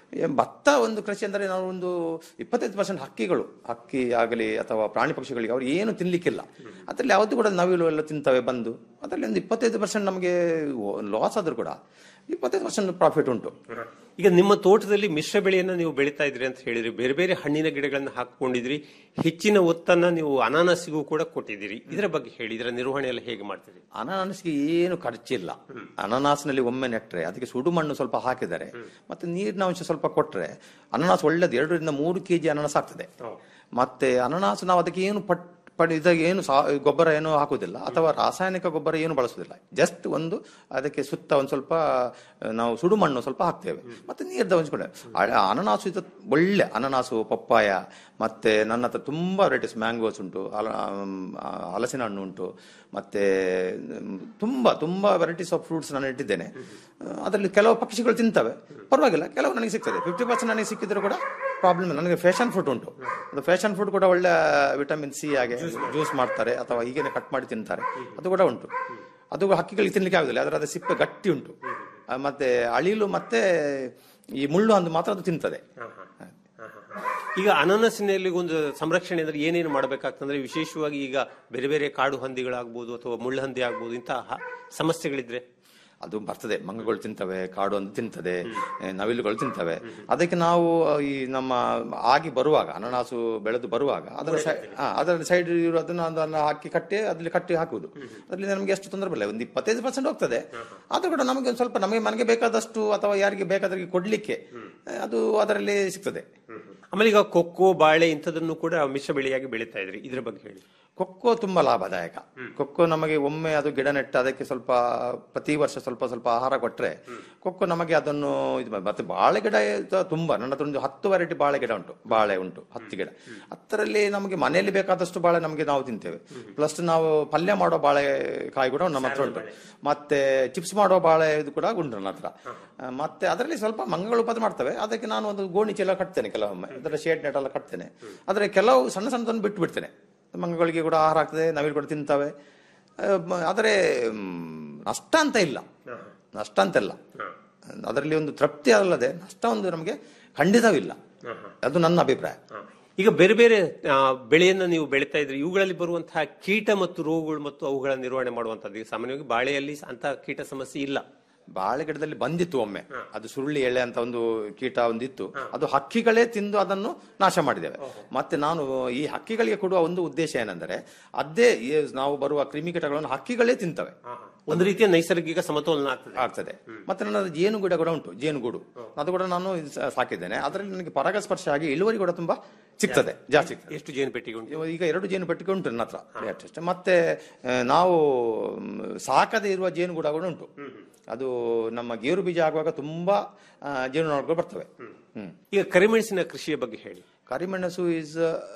[SPEAKER 14] ಭತ್ತ ಒಂದು ಕೃಷಿ ಅಂದರೆ ನಾವು ಒಂದು ಇಪ್ಪತ್ತೈದು ಪರ್ಸೆಂಟ್ ಹಕ್ಕಿಗಳು ಹಕ್ಕಿ ಆಗಲಿ ಅಥವಾ ಪ್ರಾಣಿ ಪಕ್ಷಿಗಳಿಗೆ ಅವ್ರು ಏನು ತಿನ್ಲಿಕ್ಕಿಲ್ಲ ಅದರಲ್ಲಿ ಯಾವುದು ಕೂಡ ನವಿಲು ಎಲ್ಲ ತಿಂತವೆ ಬಂದು ಅದರಲ್ಲಿ ಒಂದು ಇಪ್ಪತ್ತೈದು ಪರ್ಸೆಂಟ್ ನಮಗೆ ಲಾಸ್ ಆದ್ರೂ ಕೂಡ ಇಪ್ಪತ್ತೈದು ಪರ್ಸೆಂಟ್ ಪ್ರಾಫಿಟ್ ಉಂಟು
[SPEAKER 13] ಈಗ ನಿಮ್ಮ ತೋಟದಲ್ಲಿ ಮಿಶ್ರ ಬೆಳೆಯನ್ನ ನೀವು ಬೆಳೀತಾ ಇದ್ರಿ ಅಂತ ಹೇಳಿದ್ರಿ ಬೇರೆ ಬೇರೆ ಹಣ್ಣಿನ ಗಿಡಗಳನ್ನ ಹಾಕೊಂಡಿದ್ರಿ ಹೆಚ್ಚಿನ ಒತ್ತನ್ನ ನೀವು ಅನಾನಸಿಗೂ ಕೂಡ ಕೊಟ್ಟಿದ್ದೀರಿ ಇದರ ಬಗ್ಗೆ ಹೇಳಿ ಇದರ ನಿರ್ವಹಣೆ ಎಲ್ಲ ಹೇಗೆ ಮಾಡ್ತೀರಿ
[SPEAKER 14] ಅನಾನಸ್ಗೆ ಏನು ಖರ್ಚಿಲ್ಲ ಅನಾನಸ್ನಲ್ಲಿ ಒಮ್ಮೆ ನೆಟ್ರೆ ಅದಕ್ಕೆ ಸುಡು ಮಣ್ಣು ಸ್ವಲ್ಪ ಹಾಕಿದರೆ ಮತ್ತೆ ನೀರಿನ ಅಂಶ ಸ್ವಲ್ಪ ಕೊಟ್ರೆ ಅನಾನಸ್ ಒಳ್ಳೇದು ಎರಡರಿಂದ ಮೂರು ಕೆಜಿ ಅನಾನಸ್ ಆಗ್ತದೆ ಮತ್ತೆ ಅನಾನಸ್ ನಾವು ಅದಕ್ಕೆ ಏನು ಪಟ್ ಪಡ್ ಇದಾಗ ಏನು ಸಾ ಗೊಬ್ಬರ ಏನು ಹಾಕುದಿಲ್ಲ ಅಥವಾ ರಾಸಾಯನಿಕ ಗೊಬ್ಬರ ಏನು ಬಳಸುದಿಲ್ಲ ಜಸ್ಟ್ ಒಂದು ಅದಕ್ಕೆ ಸುತ್ತ ಒಂದು ಸ್ವಲ್ಪ ಆ, ನಾವು ಸುಡು ಮಣ್ಣು ಸ್ವಲ್ಪ ಹಾಕ್ತೇವೆ ಮತ್ತೆ ನೀರ್ದ ಹಂಚ್ಕೊಂಡೆ ಅನನಾಸು ಇದು ಒಳ್ಳೆ ಅನನಾಸು ಪಪ್ಪಾಯ ಮತ್ತೆ ನನ್ನ ಹತ್ರ ತುಂಬಾ ವೆರೈಟೀಸ್ ಮ್ಯಾಂಗೋಸ್ ಉಂಟು ಹಲ- ಆಮ್, ಆ, ಹಲಸಿನ ಹಣ್ಣು ಉಂಟು ಮತ್ತೆ ಮ್, ತುಂಬಾ ತುಂಬಾ ವೆರೈಟೀಸ್ ಆಫ್ ಫ್ರೂಟ್ಸ್ ನಾನು ಇಟ್ಟಿದ್ದೇನೆ ಅದರಲ್ಲಿ ಕೆಲವು ಪಕ್ಷಿಗಳು ತಿಂತವೆ ಪರವಾಗಿಲ್ಲ ಕೆಲವು ನನಗೆ ಸಿಗ್ತದೆ ಫಿಫ್ಟಿ ಪರ್ಸೆಂಟ್ ನನಗೆ ಸಿಕ್ಕಿದ್ರು ಕೂಡ ಪ್ರಾಬ್ಲಮ್ ನನಗೆ ಫ್ಯಾಷನ್ ಫುಡ್ ಉಂಟು ಅದು ಫ್ಯಾಷನ್ ಫುಡ್ ಕೂಡ ಒಳ್ಳೆ ವಿಟಮಿನ್ ಸಿ ಆಗಿ ಜ್ಯೂಸ್ ಮಾಡ್ತಾರೆ ಅಥವಾ ಹೀಗೇನೆ ಕಟ್ ಮಾಡಿ ತಿಂತಾರೆ ಅದು ಕೂಡ ಉಂಟು ಅದು ಹಕ್ಕಿಗಳಿಗೆ ತಿನ್ಲಿಕ್ಕೆ ಆಗುದಿಲ್ಲ ಅದರ ಅದ ಸಿಪ್ಪೆ ಗಟ್ಟಿ ಉಂಟು ಆ, ಮತ್ತೆ ಅಳಿಲು ಮತ್ತೆ ಈ ಮುಳ್ಳು ಅಂದು ಮಾತ್ರ ಅದು ತಿಂತದೆ
[SPEAKER 13] ಈಗ ಅನಾನಸಿನಲ್ಲಿ ಒಂದು ಸಂರಕ್ಷಣೆ ಅಂದ್ರೆ ಏನೇನು ಮಾಡಬೇಕಾಗ್ತಂದ್ರೆ ವಿಶೇಷವಾಗಿ ಈಗ ಬೇರೆ ಬೇರೆ ಕಾಡು ಹಂದಿಗಳಾಗ್ಬೋದು ಅಥವಾ ಮುಳ್ಳು ಹಂದಿ ಆಗ್ಬೋದು ಇಂತಹ ಸಮಸ್ಯೆಗಳಿದ್ರೆ
[SPEAKER 14] ಅದು ಬರ್ತದೆ ಮಂಗಗಳು ತಿಂತವೆ ಕಾಡು ಅಂತ ತಿಂತದೆ ಏ, ನವಿಲುಗಳು ತಿಂತವೆ ಅದಕ್ಕೆ ನಾವು ಈ ನಮ್ಮ ಆಗಿ ಬರುವಾಗ ಅನನಾಸು ಬೆಳೆದು ಬರುವಾಗ ಅದರ ಸೈ- ಹಾ, ಅದರ ಸೈಡ್ ಇರೋದನ್ನ ಅದನ್ನ ಹಾಕಿ ಕಟ್ಟಿ ಅದ್ರಲ್ಲಿ ಕಟ್ಟಿ ಹಾಕುವುದು ಅದರಲ್ಲಿ ನಮಗೆ ಎಷ್ಟು ತೊಂದರೆ ಬರಲ್ಲ ಒಂದು ಇಪ್ಪತ್ತೈದು ಪರ್ಸೆಂಟ್ ಹೋಗ್ತದೆ ಆದ್ರೂ ಕೂಡ ನಮಗೆ ಒಂದು ಸ್ವಲ್ಪ ನಮಗೆ ಮನೆಗೆ ಬೇಕಾದಷ್ಟು ಅಥವಾ ಯಾರಿಗೆ ಬೇಕಾದ್ರಿಗೆ ಕೊಡ್ಲಿಕ್ಕೆ ಆ, ಅದು ಅದರಲ್ಲಿ ಸಿಗ್ತದೆ
[SPEAKER 13] ಆಮೇಲೆ ಈಗ ಕೊಕ್ಕೋ ಬಾಳೆ ಇಂಥದನ್ನು ಕೂಡ ಮಿಶ್ರ ಬೆಳೆಯಾಗಿ ಬೆಳೀತಾ ಇದ್ರಿ ಇದ್ರ ಬಗ್ಗೆ ಹೇಳಿ
[SPEAKER 14] ಕೊಕ್ಕೋ ತುಂಬಾ ಲಾಭದಾಯಕ ಕೊಕ್ಕೋ ನಮಗೆ ಒಮ್ಮೆ ಅದು ಗಿಡ ನೆಟ್ಟು ಅದಕ್ಕೆ ಸ್ವಲ್ಪ ಪ್ರತಿ ವರ್ಷ ಸ್ವಲ್ಪ ಸ್ವಲ್ಪ ಆಹಾರ ಕೊಟ್ರೆ ಕೊಕ್ಕೋ ನಮಗೆ ಅದನ್ನು ಇದು ಮಾ- ಮತ್ತೆ ಬಾಳೆ ಗಿಡ ಇದು ತುಂಬಾ ನನ್ನ ಹತ್ರ ಒಂದು ಹತ್ತು ವೆರೈಟಿ ಬಾಳೆ ಗಿಡ ಉಂಟು ಬಾಳೆ ಉಂಟು ಹತ್ತು ಗಿಡ ಹತ್ತರಲ್ಲಿ ನಮಗೆ ಮನೆಯಲ್ಲಿ ಬೇಕಾದಷ್ಟು ಬಾಳೆ ನಮಗೆ ನಾವು ತಿಂತೇವೆ ಪ್ಲಸ್ ನಾವು ಪಲ್ಯ ಮಾಡೋ ಬಾಳೆ ಕಾಯಿ ಕೂಡ ನಮ್ಮ ಹತ್ರ ಉಂಟು ಮತ್ತೆ ಚಿಪ್ಸ್ ಮಾಡೋ ಬಾಳೆ ಇದು ಕೂಡ ಉಂಟು ನನ್ನ ಹತ್ರ ಆ, ಮತ್ತೆ ಅದರಲ್ಲಿ ಸ್ವಲ್ಪ ಮಂಗಗಳು ಉಪದ ಮಾಡ್ತವೆ ಅದಕ್ಕೆ ನಾನು ಒಂದು ಗೋಣಿ ಚೀಲ ಕಟ್ತೇನೆ ಕೆಲವೊಮ್ಮೆ ಅದರ ಶೇಡ್ ನೆಟ್ ಎಲ್ಲ ಕಟ್ತೇನೆ ಆದರೆ ಕೆಲವು ಸಣ್ಣ ಸಣ್ಣದನ್ನು ಬಿಟ್ಟು ಬಿಡ್ತೇನೆ ಮಂಗಗಳಿಗೆ ಕೂಡ ಆಹಾರ ಆಗ್ತದೆ ನವಿಲು ಕೂಡ ತಿಂತವೆ ಆ, ಮ- ಆದರೆ ಮ್, ನಷ್ಟ ಅಂತ ಇಲ್ಲ ನಷ್ಟ ಅಂತಿಲ್ಲ ಅದರಲ್ಲಿ ಒಂದು ತೃಪ್ತಿ ಅಲ್ಲದೆ ನಷ್ಟ ಒಂದು ನಮಗೆ ಖಂಡಿತವಿಲ್ಲ ಅದು ನನ್ನ ಅಭಿಪ್ರಾಯ
[SPEAKER 13] ಈಗ ಬೇರೆ ಬೇರೆ ಆ, ಬೆಳೆಯನ್ನ ನೀವು ಬೆಳೀತಾ ಇದ್ರಿ ಇವುಗಳಲ್ಲಿ ಬರುವಂತಹ ಕೀಟ ಮತ್ತು ರೋಗಗಳು ಮತ್ತು ಅವುಗಳ ನಿರ್ವಹಣೆ ಮಾಡುವಂತದ್ದು ಈಗ ಸಾಮಾನ್ಯವಾಗಿ ಬಾಳೆಯಲ್ಲಿ ಅಂತ ಕೀಟ ಸಮಸ್ಯೆ ಇಲ್ಲ
[SPEAKER 14] ಬಾಳೆ ಗಿಡದಲ್ಲಿ ಬಂದಿತ್ತು ಒಮ್ಮೆ ಅದು ಸುರುಳಿ ಎಳೆ ಅಂತ ಒಂದು ಕೀಟ ಒಂದಿತ್ತು ಅದು ಹಕ್ಕಿಗಳೇ ತಿಂದು ಅದನ್ನು ನಾಶ ಮಾಡಿದ್ದೇವೆ ಮತ್ತೆ ನಾನು ಈ ಹಕ್ಕಿಗಳಿಗೆ ಕೊಡುವ ಒಂದು ಉದ್ದೇಶ ಏನೆಂದರೆ ಅದೇ ಈ ನಾವು ಬರುವ ಕ್ರಿಮಿಕೀಟಗಳನ್ನು ಹಕ್ಕಿಗಳೇ ತಿಂತವೆ
[SPEAKER 13] ಒಂದು ರೀತಿಯ ನೈಸರ್ಗಿಕ ಸಮತೋಲನ ಆಗ್ತದೆ
[SPEAKER 14] ಆಗ್ತದೆ ಮತ್ತೆ ನನ್ನ ಜೇನು ಗಿಡ ಕೂಡ ಉಂಟು ಜೇನುಗೂಡು ಅದು ಕೂಡ ನಾನು ಇದು ಸ- ಸಾಕಿದ್ದೇನೆ ಅದರಲ್ಲಿ ನನಗೆ ಪರಾಗಸ್ಪರ್ಶ ಆಗಿ ಇಳುವರಿ ಕೂಡ ತುಂಬಾ ಸಿಗ್ತದೆ ಜಾಸ್ತಿ ಸಿಗ್ತದೆ
[SPEAKER 13] ಎಷ್ಟು ಜೇನು ಪೆಟ್ಟಿಗೆ ಉಂಟು
[SPEAKER 14] ಈಗ ಎರಡು ಜೇನು ಪೆಟ್ಟಿಗೆ ಉಂಟು ನನ್ನ ಹತ್ರ ಅಷ್ಟೇ ಮತ್ತೆ ಆ, ನಾವು ಮ್, ಸಾಕದೇ ಇರುವ ಜೇನು ಕೂಡ ಕೂಡ ಉಂಟು ಅದು ನಮ್ಮ ಗೇರು ಬೀಜ ಆಗುವಾಗ ತುಂಬಾ ಆ, ಜೇನುನೊಣಗಳು ಬರ್ತವೆ ಹ್ಮ್
[SPEAKER 13] ಈಗ ಕರಿಮೆಣಸಿನ ಕೃಷಿಯ ಬಗ್ಗೆ ಹೇಳಿ
[SPEAKER 14] ಕರಿಮೆಣಸು ಇಸ್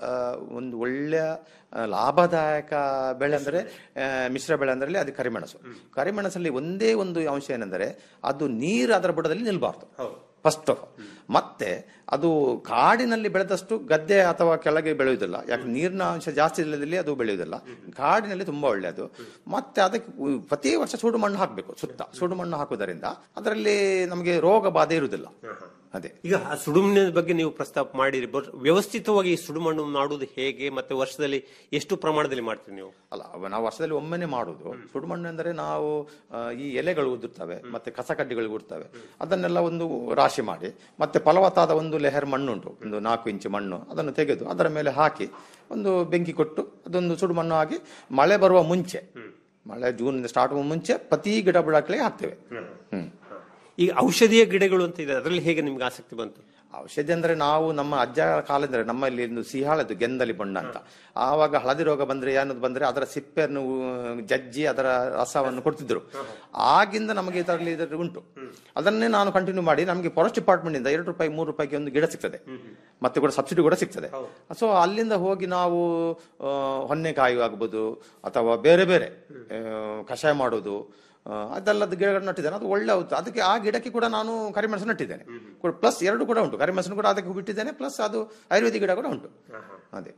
[SPEAKER 14] ಒಂದು ಒಳ್ಳೆಯ ಆ, ಲಾಭದಾಯಕ ಬೆಳೆ ಅಂದರೆ ಆ, ಮಿಶ್ರ ಬೆಳೆ ಅಂದರೆ ಅದು ಕರಿಮೆಣಸು ಕರಿಮೆಣಸಲ್ಲಿ ಒಂದೇ ಒಂದು ಅಂಶ ಏನೆಂದರೆ ಅದು ನೀರು ಅದರ ಬುಡದಲ್ಲಿ ನಿಲ್ಬಾರ್ದು ಫಸ್ಟ್ ಆಫ್ ಮತ್ತೆ ಅದು ಕಾಡಿನಲ್ಲಿ ಬೆಳೆದಷ್ಟು ಗದ್ದೆ ಅಥವಾ ಕೆಳಗೆ ಬೆಳೆಯುವುದಿಲ್ಲ ಯಾಕೆ ನೀರಿನ ಅಂಶ ಜಾಸ್ತಿ ಇಲ್ಲದಲ್ಲಿ ಅದು ಬೆಳೆಯುವುದಿಲ್ಲ ಕಾಡಿನಲ್ಲಿ ತುಂಬಾ ಒಳ್ಳೆಯದು ಮತ್ತೆ ಅದಕ್ಕೆ ಉ- ಪ್ರತಿ ವರ್ಷ ಸುಡು ಮಣ್ಣು ಹಾಕಬೇಕು ಸುತ್ತ ಸುಡು ಮಣ್ಣು ಹಾಕುವುದರಿಂದ ಅದರಲ್ಲಿ ನಮಗೆ ರೋಗ ಬಾಧೆ ಇರುವುದಿಲ್ಲ ಅದೇ
[SPEAKER 13] ಈಗ ಆ ಸುಡುಮಣ್ಣಿನ ಬಗ್ಗೆ ನೀವು ಪ್ರಸ್ತಾಪ ಮಾಡಿರಿ ಬಟ್ ವ್ಯವಸ್ಥಿತವಾಗಿ ಈ ಸುಡುಮಣ್ಣು ಮಾಡುವುದು ಹೇಗೆ ಮತ್ತೆ ವರ್ಷದಲ್ಲಿ ಎಷ್ಟು ಪ್ರಮಾಣದಲ್ಲಿ ಮಾಡ್ತೀರಿ ನೀವು
[SPEAKER 14] ಅಲ್ಲ ಅವ ನಾವು ವರ್ಷದಲ್ಲಿ ಒಮ್ಮೆನೆ ಮಾಡುದು ಸುಡುಮಣ್ಣು ಎಂದರೆ ನಾವು ಆ, ಈ ಎಲೆಗಳು ಉದುರ್ತವೆ ಮತ್ತೆ ಕಸ ಕಡ್ಡಿಗಳು ಉದುರ್ತವೆ ಅದನ್ನೆಲ್ಲ ಒಂದು ರಾಶಿ ಮಾಡಿ ಮತ್ತೆ ಫಲವತ್ತಾದ ಒಂದು ಲೆಹರ್ ಮಣ್ಣುಂಟು ಒಂದು ನಾಲ್ಕು ಇಂಚು ಮಣ್ಣು ಅದನ್ನು ತೆಗೆದು ಅದರ ಮೇಲೆ ಹಾಕಿ ಒಂದು ಬೆಂಕಿ ಕೊಟ್ಟು ಅದೊಂದು ಸುಡುಮಣ್ಣು ಆಗಿ ಮಳೆ ಬರುವ ಮುಂಚೆ ಮಳೆ ಜೂನ್ ಸ್ಟಾರ್ಟ್ ಆಗುವ ಮುಂಚೆ ಪ್ರತಿ ಗಿಡ ಬುಡಕ್ಕೆ ಹಾಕ್ತೇವೆ ಹ್ಮ್
[SPEAKER 13] ಈಗ ಔಷಧೀಯ ಗಿಡಗಳು ಅಂತ ಇದೆ ಅದರಲ್ಲಿ ಹೇಗೆ ನಿಮ್ಗೆ ಆಸಕ್ತಿ ಬಂತು
[SPEAKER 14] ಔಷಧಿ ಅಂದ್ರೆ ನಾವು ನಮ್ಮ ಅಜ್ಜ ಕಾಲದಿಂದ ನಮ್ಮಲ್ಲಿ ಒಂದು ಸಿಹಾಳದ್ದು ಗೆಂದಲಿ ಬಣ್ಣ ಅಂತ ಆವಾಗ ಹಳದಿ ರೋಗ ಬಂದ್ರೆ ಏನದು ಬಂದ್ರೆ ಅದರ ಸಿಪ್ಪೆಯನ್ನು ಊ- ಜಜ್ಜಿ ಅದರ ರಸವನ್ನು ಕೊಡ್ತಿದ್ರು ಆಗಿಂದ ನಮಗೆ ಇದರಲ್ಲಿ ಇದರಲ್ಲಿ ಉಂಟು ಅದನ್ನೇ ನಾನು ಕಂಟಿನ್ಯೂ ಮಾಡಿ ನಮಗೆ ಫಾರೆಸ್ಟ್ ಡಿಪಾರ್ಟ್ಮೆಂಟ್ ಇಂದ ಎರಡು ರೂಪಾಯಿ ಮೂರು ರೂಪಾಯಿಗೆ ಒಂದು ಗಿಡ ಸಿಗ್ತದೆ ಮತ್ತೆ ಕೂಡ ಸಬ್ಸಿಡಿ ಕೂಡ ಸಿಗ್ತದೆ ಸೊ ಅಲ್ಲಿಂದ ಹೋಗಿ ನಾವು ಆ, ಹೊನ್ನೆಕಾಯಿ ಆಗ್ಬೋದು ಅಥವಾ ಬೇರೆ ಬೇರೆ ಆ, ಕಷಾಯ ಮಾಡೋದು ಆ, ಅದೆಲ್ಲದ ಗಿಡಗಳನ್ನು ನಟ್ಟಿದ್ದೇನೆ ಅದು ಒಳ್ಳೆ ಔಷಧ. ಅದಕ್ಕೆ ಆ ಗಿಡಕ್ಕೆ ಕೂಡ ನಾನು ಕರಿಮೆಣಸು ನಟ್ಟಿದ್ದೇನೆ ಪ್ಲಸ್ ಎರಡು ಕೂಡ ಉಂಟು ಕರಿಮೆಣಸನ್ನು ಕೂಡ ಅದಕ್ಕೆ ಬಿಟ್ಟಿದ್ದೇನೆ ಪ್ಲಸ್ ಅದು ಆಯುರ್ವೇದಿಕ್ ಗಿಡ ಕೂಡ ಉಂಟು ಅದೇ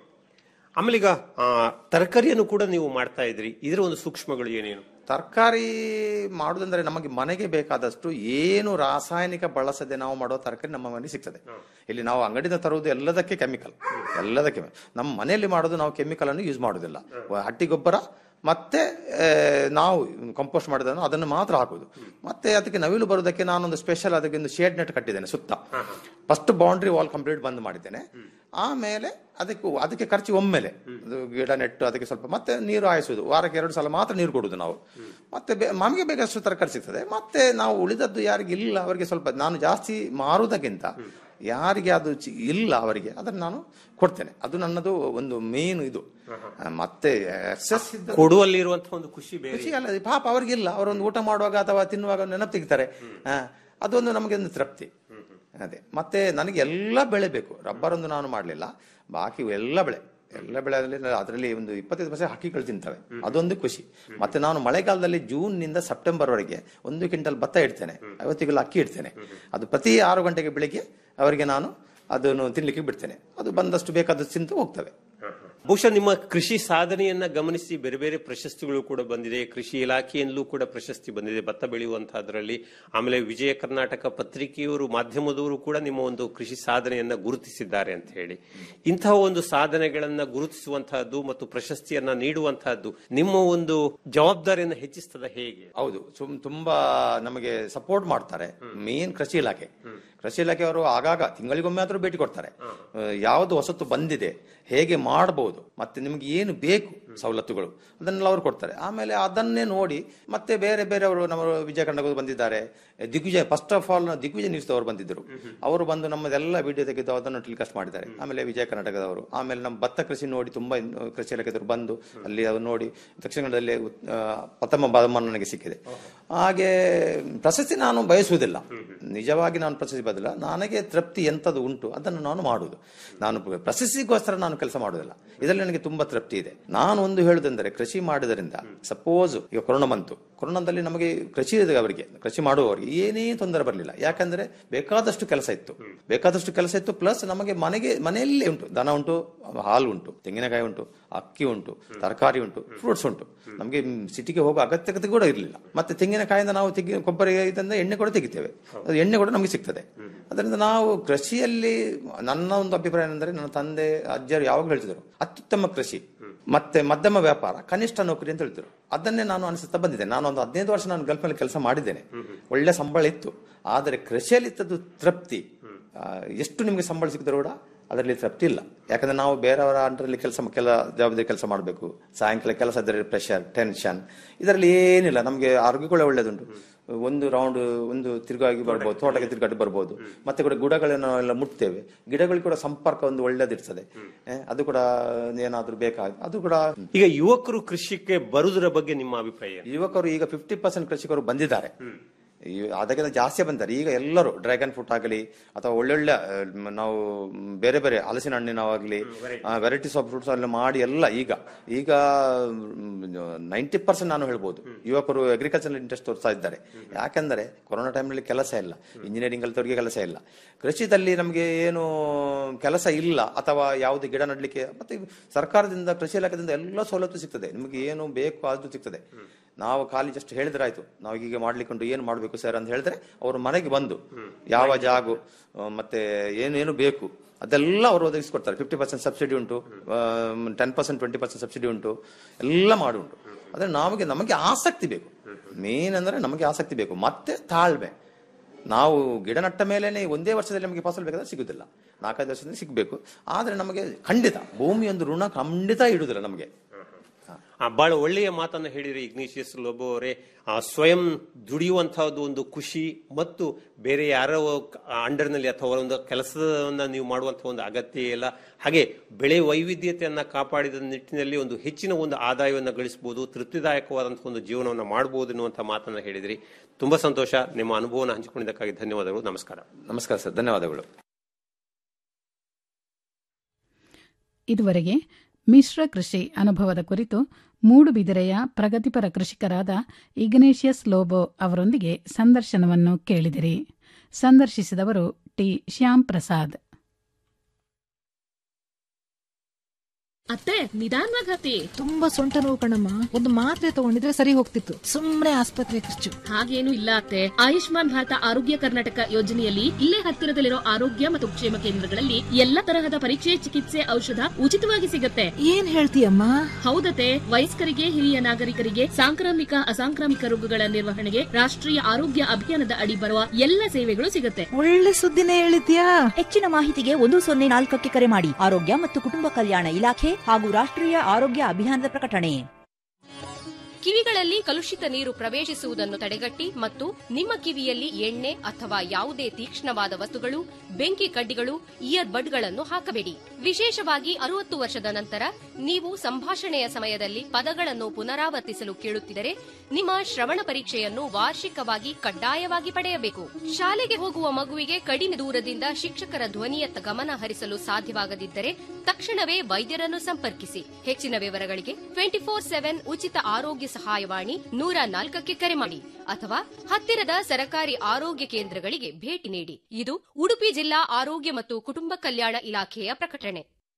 [SPEAKER 13] ಆಮೇಲೆ ಈಗ ಆ, ತರಕಾರಿಯನ್ನು ಕೂಡ ನೀವು ಮಾಡ್ತಾ ಇದ್ರಿ ಇದರ ಒಂದು ಸೂಕ್ಷ್ಮಗಳು ಏನೇನು
[SPEAKER 14] ತರಕಾರಿ ಮಾಡುದಂದ್ರೆ ನಮಗೆ ಮನೆಗೆ ಬೇಕಾದಷ್ಟು ಏನು ರಾಸಾಯನಿಕ ಬಳಸದೆ ನಾವು ಮಾಡೋ ತರಕಾರಿ ನಮ್ಮ ಮನೆಗೆ ಸಿಗ್ತದೆ ಇಲ್ಲಿ ನಾವು ಅಂಗಡಿಯಿಂದ ತರುವುದು ಎಲ್ಲದಕ್ಕೆ ಕೆಮಿಕಲ್ ಎಲ್ಲದಕ್ಕೆ ನಮ್ಮ ಮನೆಯಲ್ಲಿ ಮಾಡೋದು ನಾವು ಕೆಮಿಕಲ್ ಅನ್ನು ಯೂಸ್ ಮಾಡುದಿಲ್ಲ ಹಟ್ಟಿ ಗೊಬ್ಬರ ಮತ್ತೆ ಆ, ನಾವು ಕಂಪೋಸ್ಟ್ ಮಾಡಿದನ್ನು ಅದನ್ನು ಮಾತ್ರ ಹಾಕುದು ಮತ್ತೆ ಅದಕ್ಕೆ ನವಿಲು ಬರುವುದಕ್ಕೆ ನಾನೊಂದು ಸ್ಪೆಷಲ್ ಅದಕ್ಕೆ ಒಂದು ಶೇಡ್ ನೆಟ್ ಕಟ್ಟಿದ್ದೇನೆ ಸುತ್ತ ಫಸ್ಟ್ ಬೌಂಡ್ರಿ ವಾಲ್ ಕಂಪ್ಲೀಟ್ ಬಂದ್ ಮಾಡಿದ್ದೇನೆ ಆಮೇಲೆ ಅದಕ್ಕೆ ಅದಕ್ಕೆ ಖರ್ಚು ಒಮ್ಮೆಲೆ ಅದು ಗಿಡ ನೆಟ್ಟು ಅದಕ್ಕೆ ಸ್ವಲ್ಪ ಮತ್ತೆ ನೀರು ಹಾಯಿಸುವುದು ವಾರಕ್ಕೆ ಎರಡು ಸಲ ಮಾತ್ರ ನೀರು ಕೊಡುದು ನಾವು ಮತ್ತೆ ಬೆ- ನಮಗೆ ಬೇಕಷ್ಟು ತರಕಾರಿ ಸಿಗ್ತದೆ ಮತ್ತೆ ನಾವು ಉಳಿದದ್ದು ಯಾರಿಗೆ ಇಲ್ಲ ಅವರಿಗೆ ಸ್ವಲ್ಪ ನಾನು ಜಾಸ್ತಿ ಮಾರುವುದಕ್ಕಿಂತ ಯಾರಿಗೆ ಅದು ಚಿ- ಇಲ್ಲ ಅವರಿಗೆ ಅದನ್ನು ನಾನು ಕೊಡ್ತೇನೆ ಅದು ನನ್ನದು ಒಂದು ಮೇನ್ ಇದು ಆ, ಮತ್ತೆ ಎಕ್ಸಸ್ ಇದ್ದ
[SPEAKER 13] ಕೊಡುವಲ್ಲಿ ಇರುವಂತಹ ಒಂದು ಖುಷಿ ಬೇರೆ
[SPEAKER 14] ಖುಷಿ ಅಲ್ಲ ಪಾಪ ಅವ್ರಿಗಿಲ್ಲ ಅವರೊಂದು ಊಟ ಮಾಡುವಾಗ ಅಥವಾ ತಿನ್ನುವಾಗ ನೆನಪು ತೆಗಿತಾರೆ ಆ, ಅದೊಂದು ನಮಗೆ ಒಂದು ತೃಪ್ತಿ ಅದೇ ಮತ್ತೆ ನನಗೆ ಎಲ್ಲ ಬೆಳೆ ಬೇಕು ರಬ್ಬರ್ ಒಂದು ನಾನು ಮಾಡಲಿಲ್ಲ ಬಾಕಿ ಎಲ್ಲ ಬೆಳೆ ಎಲ್ಲ ಬೆಳೆ ಅದರಲ್ಲಿ ಒಂದು ಇಪ್ಪತ್ತೈದು ಪರ್ಸೆಂಟ್ ಹಕ್ಕಿಗಳು ತಿಂತವೆ ಅದೊಂದು ಖುಷಿ ಮತ್ತೆ ನಾನು ಮಳೆಗಾಲದಲ್ಲಿ ಜೂನ್ ನಿಂದ ಸೆಪ್ಟೆಂಬರ್ ವರೆಗೆ ಒಂದು ಕ್ವಿಂಟಲ್ ಭತ್ತ ಇಡ್ತೇನೆ ಐವತ್ತು ಕಿಲೋ ಅಕ್ಕಿ ಇಡ್ತೇನೆ ಅದು ಪ್ರತಿ ಆರು ಗಂಟೆಗೆ ಬೆಳಿಗ್ಗೆ ಅವರಿಗೆ ನಾನು ಅದನ್ನು ತಿನ್ಲಿಕ್ಕೆ ಬಿಡ್ತೇನೆ ಅದು ಬಂದಷ್ಟು ಬೇಕಾದಷ್ಟು ತಿಂತು ಹೋಗ್ತವೆ
[SPEAKER 13] ಬಹುಶಃ ನಿಮ್ಮ ಕೃಷಿ ಸಾಧನೆಯನ್ನ ಗಮನಿಸಿ ಬೇರೆ ಬೇರೆ ಪ್ರಶಸ್ತಿಗಳು ಕೂಡ ಬಂದಿದೆ ಕೃಷಿ ಇಲಾಖೆಯಲ್ಲೂ ಕೂಡ ಪ್ರಶಸ್ತಿ ಬಂದಿದೆ ಭತ್ತ ಬೆಳೆಯುವಂತಹದ್ರಲ್ಲಿ ಆಮೇಲೆ ವಿಜಯ ಕರ್ನಾಟಕ ಪತ್ರಿಕೆಯವರು ಮಾಧ್ಯಮದವರು ಕೂಡ ನಿಮ್ಮ ಒಂದು ಕೃಷಿ ಸಾಧನೆಯನ್ನ ಗುರುತಿಸಿದ್ದಾರೆ ಅಂತ ಹೇಳಿ ಇಂತಹ ಒಂದು ಸಾಧನೆಗಳನ್ನ ಗುರುತಿಸುವಂತಹದ್ದು ಮತ್ತು ಪ್ರಶಸ್ತಿಯನ್ನ ನೀಡುವಂತಹದ್ದು ನಿಮ್ಮ ಒಂದು ಜವಾಬ್ದಾರಿಯನ್ನು ಹೆಚ್ಚಿಸ್ತದ ಹೇಗೆ
[SPEAKER 14] ಹೌದು ಸುಮ್ ತುಂಬಾ ನಮಗೆ ಸಪೋರ್ಟ್ ಮಾಡ್ತಾರೆ ಮೇನ್ ಕೃಷಿ ಇಲಾಖೆ ಕೃಷಿ ಇಲಾಖೆಯವರು ಆಗಾಗ ತಿಂಗಳಿಗೊಮ್ಮೆ ಆದರೂ ಭೇಟಿ ಕೊಡ್ತಾರೆ ಆ, ಯಾವುದು ಹೊಸತು ಬಂದಿದೆ ಹೇಗೆ ಮಾಡಬಹುದು ಮತ್ತೆ ನಿಮ್ಗೆ ಏನು ಬೇಕು ಸವಲತ್ತುಗಳು ಅದನ್ನೆಲ್ಲ ಅವರು ಕೊಡ್ತಾರೆ ಆಮೇಲೆ ಅದನ್ನೇ ನೋಡಿ ಮತ್ತೆ ಬೇರೆ ಬೇರೆಯವರು ನಮ್ಮ ವಿಜಯ ಕರ್ನಾಟಕದ ಬಂದಿದ್ದಾರೆ Digvijaya first of all Digvijaya news ಅವರು ಬಂದಿದ್ದರು ಅವರು ಬಂದು ನಮ್ಮದೆಲ್ಲ ವಿಡಿಯೋ ತೆಗೆದು ಅದನ್ನು ಟೆಲಿಕಾಸ್ಟ್ ಮಾಡಿದ್ದಾರೆ ಆಮೇಲೆ ವಿಜಯ ಕರ್ನಾಟಕದವರು ಆಮೇಲೆ ನಮ್ಮ ಭತ್ತ ಕೃಷಿ ನೋಡಿ ತುಂಬಾ ಇನ್ನು ಕೃಷಿ ಇಲಾಖೆದವರು ಬಂದು ಅಲ್ಲಿ ಅವರು ನೋಡಿ ದಕ್ಷಿಣ ಕನ್ನಡದಲ್ಲಿ ಆ, ಪ್ರಥಮ ಬಹುಮಾನ ನನಗೆ ಸಿಕ್ಕಿದೆ ಹಾಗೆ ಪ್ರಶಸ್ತಿ ನಾನು ಬಯಸುವುದಿಲ್ಲ ನಿಜವಾಗಿ ನಾನು ಪ್ರಶಸ್ತಿ ಬದಲ ನನಗೆ ತೃಪ್ತಿ ಎಂಥದ್ದು ಉಂಟು ಅದನ್ನು ನಾನು ಮಾಡುವುದು ನಾನು ಪ್ರಶಸ್ತಿಗೋಸ್ಕರ ನಾನು ಕೆಲಸ ಮಾಡುವುದಿಲ್ಲ ಇದರಲ್ಲಿ ನನಗೆ ತುಂಬಾ ತೃಪ್ತಿ ಇದೆ ನಾನು ಒಂದು ಹೇಳುವುದೆಂದರೆ ಕೃಷಿ ಮಾಡಿದರಿಂದ ಸಪೋಸ್ ಈಗ ಕೊರೋನಾ ಬಂತು ಕೊರೋನಾದಲ್ಲಿ ನಮಗೆ ಕೃಷಿ ಇದೆ ಅವರಿಗೆ ಕೃಷಿ ಮಾಡುವವರಿಗೆ ಏನೇ ತೊಂದರೆ ಬರಲಿಲ್ಲ ಯಾಕಂದ್ರೆ ಬೇಕಾದಷ್ಟು ಕೆಲಸ ಇತ್ತು ಬೇಕಾದಷ್ಟು ಕೆಲಸ ಇತ್ತು ಪ್ಲಸ್ ನಮಗೆ ಮನೆಗೆ ಮನೆಯಲ್ಲೇ ಉಂಟು ದನ ಉಂಟು ಹಾಲು ಉಂಟು ತೆಂಗಿನಕಾಯಿ ಉಂಟು ಅಕ್ಕಿ ಉಂಟು ತರಕಾರಿ ಉಂಟು ಫ್ರೂಟ್ಸ್ ಉಂಟು ನಮಗೆ ಸಿಟಿಗೆ ಹೋಗೋ ಅಗತ್ಯತೆ ಕೂಡ ಇರಲಿಲ್ಲ ಮತ್ತೆ ತೆಂಗಿನಕಾಯಿಂದ ನಾವು ತೆಂಗಿನ ಕೊಬ್ಬರಿ ಇದರಿಂದ ಎಣ್ಣೆ ಕೂಡ ತೆಗಿತೇವೆ ಅದು ಎಣ್ಣೆ ಕೂಡ ನಮಗೆ ಸಿಗ್ತದೆ ಅದರಿಂದ ನಾವು ಕೃಷಿಯಲ್ಲಿ ನನ್ನ ಒಂದು ಅಭಿಪ್ರಾಯ ಏನಂದ್ರೆ ನನ್ನ ತಂದೆ ಅಜ್ಜರು ಯಾವಾಗ ಹೇಳ್ತಿದ್ರು ಅತ್ಯುತ್ತಮ ಕೃಷಿ ಮತ್ತೆ ಮಧ್ಯಮ ವ್ಯಾಪಾರ ಕನಿಷ್ಠ ನೌಕರಿ ಅಂತ ಹೇಳ್ತಿದ್ರು ಅದನ್ನೇ ನಾನು ಅನಿಸುತ್ತಾ ಬಂದಿದ್ದೆ ನಾನು ಒಂದು ಹದಿನೈದು ವರ್ಷ ನಾನು ಗಲ್ಫಲ್ಲಿ ಕೆಲಸ ಮಾಡಿದ್ದೇನೆ ಒಳ್ಳೆ ಸಂಬಳ ಇತ್ತು ಆದರೆ ಕೃಷಿಯಲ್ಲಿ ಇದ್ದದ್ದು ತೃಪ್ತಿ ಆ, ಎಷ್ಟು ನಿಮಗೆ ಸಂಬಳ ಸಿಕ್ಕಿದ್ರು ಕೂಡ ಅದರಲ್ಲಿ ತೃಪ್ತಿ ಇಲ್ಲ ಯಾಕಂದ್ರೆ ನಾವು ಬೇರೆಯವರ ಅಂಡರಲ್ಲಿ ಕೆಲಸ ಕೆಲ ಜವಾಬ್ದಾರಿ ಕೆಲಸ ಮಾಡಬೇಕು ಸಾಯಂಕಾಲ ಕೆಲಸ ಇದ್ದರೆ ಪ್ರೆಷರ್ ಟೆನ್ಷನ್ ಇದರಲ್ಲಿ ಏನಿಲ್ಲ ನಮಗೆ ಆರೋಗ್ಯ ಕೂಡ ಒಳ್ಳೇದುಂಟು ಒಂದು ರೌಂಡ್ ಒಂದು ತಿರುಗಾಗಿ ಬರ್ಬೋದು ತೋಟಕ್ಕೆ ತಿರುಗಾಟಿ ಬರ್ಬೋದು ಮತ್ತೆ ಕೂಡ ಗಿಡಗಳನ್ನು ಎಲ್ಲ ಮುಟ್ತೇವೆ ಗಿಡಗಳಿಗೆ ಕೂಡ ಸಂಪರ್ಕ ಒಂದು ಒಳ್ಳೇದಿರ್ತದೆ ಏ, ಅದು ಕೂಡ ಏನಾದ್ರೂ ಬೇಕಾಗ ಅದು ಕೂಡ
[SPEAKER 13] ಈಗ ಯುವಕರು ಕೃಷಿಗೆ ಬರುವುದರ ಬಗ್ಗೆ ನಿಮ್ಮ ಅಭಿಪ್ರಾಯ ಏನು?
[SPEAKER 14] ಯುವಕರು ಈಗ ಫಿಫ್ಟಿ ಪರ್ಸೆಂಟ್ ಕೃಷಿಕರು ಬಂದಿದ್ದಾರೆ ಈ- ಅದಕ್ಕಿಂತ ಜಾಸ್ತಿ ಬಂದಿದ್ದಾರೆ ಈಗ ಎಲ್ಲರೂ ಡ್ರ್ಯಾಗನ್ ಫ್ರೂಟ್ ಆಗಲಿ ಅಥವಾ ಒಳ್ಳೊಳ್ಳೆ ಆ, ಮ್, ನಾವು ಬೇರೆ ಬೇರೆ ಹಲಸಿನ ಹಣ್ಣಿನವಾಗಲಿ ವೆರೈಟೀಸ್ ಆಫ್ ಫ್ರೂಟ್ಸ್ ಎಲ್ಲ ಮಾಡಿ ಎಲ್ಲ ಈಗ ಈಗ ನೈಂಟಿ ಪರ್ಸೆಂಟ್ ನಾನು ಹೇಳ್ಬೋದು ಯುವಕರು ಅಗ್ರಿಕಲ್ಚರ್ ಇಂಟ್ರೆಸ್ಟ್ ತೋರಿಸ್ತಾ ಇದ್ದಾರೆ ಯಾಕೆಂದರೆ ಕೊರೋನಾ ಟೈಮ್ನಲ್ಲಿ ಕೆಲಸ ಇಲ್ಲ ಇಂಜಿನಿಯರಿಂಗ್ ಕಲಿತವರಿಗೆ ಕೆಲಸ ಇಲ್ಲ ಕೃಷಿದಲ್ಲಿ ನಮಗೆ ಏನು ಕೆಲಸ ಇಲ್ಲ ಅಥವಾ ಯಾವುದೇ ಗಿಡ ನಡಲಿಕ್ಕೆ ಮತ್ತೆ ಸರ್ಕಾರದಿಂದ ಕೃಷಿ ಇಲಾಖೆಯಿಂದ ಎಲ್ಲ ಸವಲತ್ತು ಸಿಗ್ತದೆ ನಿಮಗೆ ಏನು ಬೇಕು ಅದು ಸಿಗ್ತದೆ ನಾವು ಖಾಲಿ ಜಸ್ಟ್ ಹೇಳಿದ್ರೆ ಆಯ್ತು ನಾವು ಹೀಗೆ ಮಾಡ್ಲಿಕ್ಕೆ ಉಂಟು ಏನು ಮಾಡಬೇಕು ಸರ್ ಅಂತ ಹೇಳಿದ್ರೆ ಅವರು ಮನೆಗೆ ಬಂದು ಯಾವ ಜಾಗು ಆ, ಮತ್ತೆ ಏನೇನು ಬೇಕು ಅದೆಲ್ಲ ಅವರು ಒದಗಿಸ್ಕೊಡ್ತಾರೆ ಫಿಫ್ಟಿ ಪರ್ಸೆಂಟ್ ಸಬ್ಸಿಡಿ ಉಂಟು ten percent twenty percent subsidy ಉಂಟು ಎಲ್ಲ ಮಾಡಿ ಉಂಟು ಅಂದ್ರೆ ನಮಗೆ ನಮಗೆ ಆಸಕ್ತಿ ಬೇಕು ಮೇನ್ ಅಂದ್ರೆ ನಮಗೆ ಆಸಕ್ತಿ ಬೇಕು ಮತ್ತೆ ತಾಳ್ಮೆ ನಾವು ಗಿಡ ನಟ್ಟ ಮೇಲೇನೆ ಒಂದೇ ವರ್ಷದಲ್ಲಿ ನಮಗೆ ಫಸಲು ಬೇಕಾದ್ರೆ ಸಿಗುದಿಲ್ಲ ನಾಲ್ಕೈದು ವರ್ಷದಲ್ಲಿ ಸಿಗಬೇಕು ಆದ್ರೆ ನಮಗೆ ಖಂಡಿತ ಭೂಮಿ ಒಂದು ಋಣ ಖಂಡಿತ ಇಡುದಿಲ್ಲ ನಮಗೆ
[SPEAKER 13] ಆ, ಬಹಳ ಒಳ್ಳೆಯ ಮಾತನ್ನ ಹೇಳಿದ್ರಿ ಇಗ್ನೇಷಿಯಸ್ ಲೋಬೋ ಅವರೇ ಆ, ಸ್ವಯಂ ದುಡಿಯುವಂತಹದ್ದು ಒಂದು ಖುಷಿ ಮತ್ತು ಬೇರೆ ಯಾರೋ ಅಂಡರ್ನಲ್ಲಿ ಅಥವಾ ಒಂದು ಕೆಲಸವನ್ನ ನೀವು ಮಾಡುವಂತಹ ಒಂದು ಅಗತ್ಯ ಇಲ್ಲ ಹಾಗೆ ಬೆಳೆ ವೈವಿಧ್ಯತೆಯನ್ನ ಕಾಪಾಡಿದ ನಿಟ್ಟಿನಲ್ಲಿ ಒಂದು ಹೆಚ್ಚಿನ ಒಂದು ಆದಾಯವನ್ನು ಗಳಿಸಬಹುದು ತೃಪ್ತಿದಾಯಕವಾದಂತಹ ಒಂದು ಜೀವನವನ್ನು ಮಾಡಬಹುದು ಎನ್ನುವಂತಹ ಮಾತನ್ನ ಹೇಳಿದ್ರಿ ತುಂಬಾ ಸಂತೋಷ ನಿಮ್ಮ ಅನುಭವನ ಹಂಚಿಕೊಂಡಿದ್ದಕ್ಕಾಗಿ ಧನ್ಯವಾದಗಳು ನಮಸ್ಕಾರ
[SPEAKER 14] ನಮಸ್ಕಾರ ಸರ್ ಧನ್ಯವಾದಗಳು
[SPEAKER 3] ಇದುವರೆಗೆ ಮಿಶ್ರ ಕೃಷಿ ಅನುಭವದ ಕುರಿತು ಮೂಡುಬಿದಿರೆಯ ಪ್ರಗತಿಪರ ಕೃಷಿಕರಾದ ಇಗ್ನೇಷಿಯಸ್ ಲೋಬೋ ಅವರೊಂದಿಗೆ ಸಂದರ್ಶನವನ್ನು ಕೇಳಿದಿರಿ ಸಂದರ್ಶಿಸಿದವರು ಟಿ ಶ್ಯಾಮ್ ಪ್ರಸಾದ್
[SPEAKER 4] ಅತ್ತೆ ನಿಧಾನವಾಗಿ ಹತ್ತಿ
[SPEAKER 15] ತುಂಬಾ ಸೊಂಟ ನೋವು ಕಣಮ್ಮ ಒಂದು ಮಾತ್ರೆ ತಗೊಂಡಿದ್ರೆ ಸರಿ ಹೋಗ್ತಿತ್ತು ಸುಮ್ನೆ ಆಸ್ಪತ್ರೆ ಖರ್ಚು
[SPEAKER 4] ಹಾಗೇನು ಇಲ್ಲ ಅತ್ತೆ ಆಯುಷ್ಮಾನ್ ಭಾರತ ಆರೋಗ್ಯ ಕರ್ನಾಟಕ ಯೋಜನೆಯಲ್ಲಿ ಇಲ್ಲೇ ಹತ್ತಿರದಲ್ಲಿರೋ ಆರೋಗ್ಯ ಮತ್ತು ಕ್ಷೇಮ ಕೇಂದ್ರಗಳಲ್ಲಿ ಎಲ್ಲ ತರಹದ ಪರೀಕ್ಷೆ ಚಿಕಿತ್ಸೆ ಔಷಧ ಉಚಿತವಾಗಿ ಸಿಗತ್ತೆ
[SPEAKER 15] ಏನ್ ಹೇಳ್ತೀಯಮ್ಮ
[SPEAKER 4] ಹೌದತೆ ವಯಸ್ಕರಿಗೆ ಹಿರಿಯ ನಾಗರಿಕರಿಗೆ ಸಾಂಕ್ರಾಮಿಕ ಅಸಾಂಕ್ರಾಮಿಕ ರೋಗಗಳ ನಿರ್ವಹಣೆಗೆ ರಾಷ್ಟ್ರೀಯ ಆರೋಗ್ಯ ಅಭಿಯಾನದ ಅಡಿ ಬರುವ ಎಲ್ಲ ಸೇವೆಗಳು ಸಿಗತ್ತೆ
[SPEAKER 15] ಒಳ್ಳೆ ಸುದ್ದಿನೇ ಹೇಳಿದ್ಯಾ
[SPEAKER 6] ಹೆಚ್ಚಿನ ಮಾಹಿತಿಗೆ ಒಂದು ಸೊನ್ನೆ ನಾಲ್ಕಕ್ಕೆ ಕರೆ ಮಾಡಿ ಆರೋಗ್ಯ ಮತ್ತು ಕುಟುಂಬ ಕಲ್ಯಾಣ ಇಲಾಖೆ ಹಾಗೂ ರಾಷ್ಟ್ರೀಯ ಆರೋಗ್ಯ ಅಭಿಯಾನದ ಪ್ರಕಟಣೆ
[SPEAKER 16] ಕಿವಿಗಳಲ್ಲಿ ಕಲುಷಿತ ನೀರು ಪ್ರವೇಶಿಸುವುದನ್ನು ತಡೆಗಟ್ಟಿ ಮತ್ತು ನಿಮ್ಮ ಕಿವಿಯಲ್ಲಿ ಎಣ್ಣೆ ಅಥವಾ ಯಾವುದೇ ತೀಕ್ಷ್ಣವಾದ ವಸ್ತುಗಳು ಬೆಂಕಿ ಕಡ್ಡಿಗಳು ಇಯರ್ ಬಡ್ಗಳನ್ನು ಹಾಕಬೇಡಿ ವಿಶೇಷವಾಗಿ ಅರುವತ್ತು ವರ್ಷದ ನಂತರ ನೀವು ಸಂಭಾಷಣೆಯ ಸಮಯದಲ್ಲಿ ಪದಗಳನ್ನು ಪುನರಾವರ್ತಿಸಲು ಕೇಳುತ್ತಿದ್ದರೆ ನಿಮ್ಮ ಶ್ರವಣ ಪರೀಕ್ಷೆಯನ್ನು ವಾರ್ಷಿಕವಾಗಿ ಕಡ್ಡಾಯವಾಗಿ ಪಡೆಯಬೇಕು ಶಾಲೆಗೆ ಹೋಗುವ ಮಗುವಿಗೆ ಕಡಿಮೆ ದೂರದಿಂದ ಶಿಕ್ಷಕರ ಧ್ವನಿಯತ್ತ ಗಮನ ಹರಿಸಲು ಸಾಧ್ಯವಾಗದಿದ್ದರೆ ತಕ್ಷಣವೇ ವೈದ್ಯರನ್ನು ಸಂಪರ್ಕಿಸಿ ಹೆಚ್ಚಿನ ವಿವರಗಳಿಗೆ ಟ್ವೆಂಟಿ ಫೋರ್ ಸೆವೆನ್ ಉಚಿತ ಆರೋಗ್ಯ ಸಹಾಯವಾಣಿ ನೂರ ನಾಲ್ಕಕ್ಕೆ ಕರೆ ಮಾಡಿ ಅಥವಾ ಹತ್ತಿರದ ಸರಕಾರಿ ಆರೋಗ್ಯ ಕೇಂದ್ರಗಳಿಗೆ ಭೇಟಿ ನೀಡಿ ಇದು ಉಡುಪಿ ಜಿಲ್ಲಾ ಆರೋಗ್ಯ ಮತ್ತು ಕುಟುಂಬ ಕಲ್ಯಾಣ ಇಲಾಖೆಯ ಪ್ರಕಟಣೆ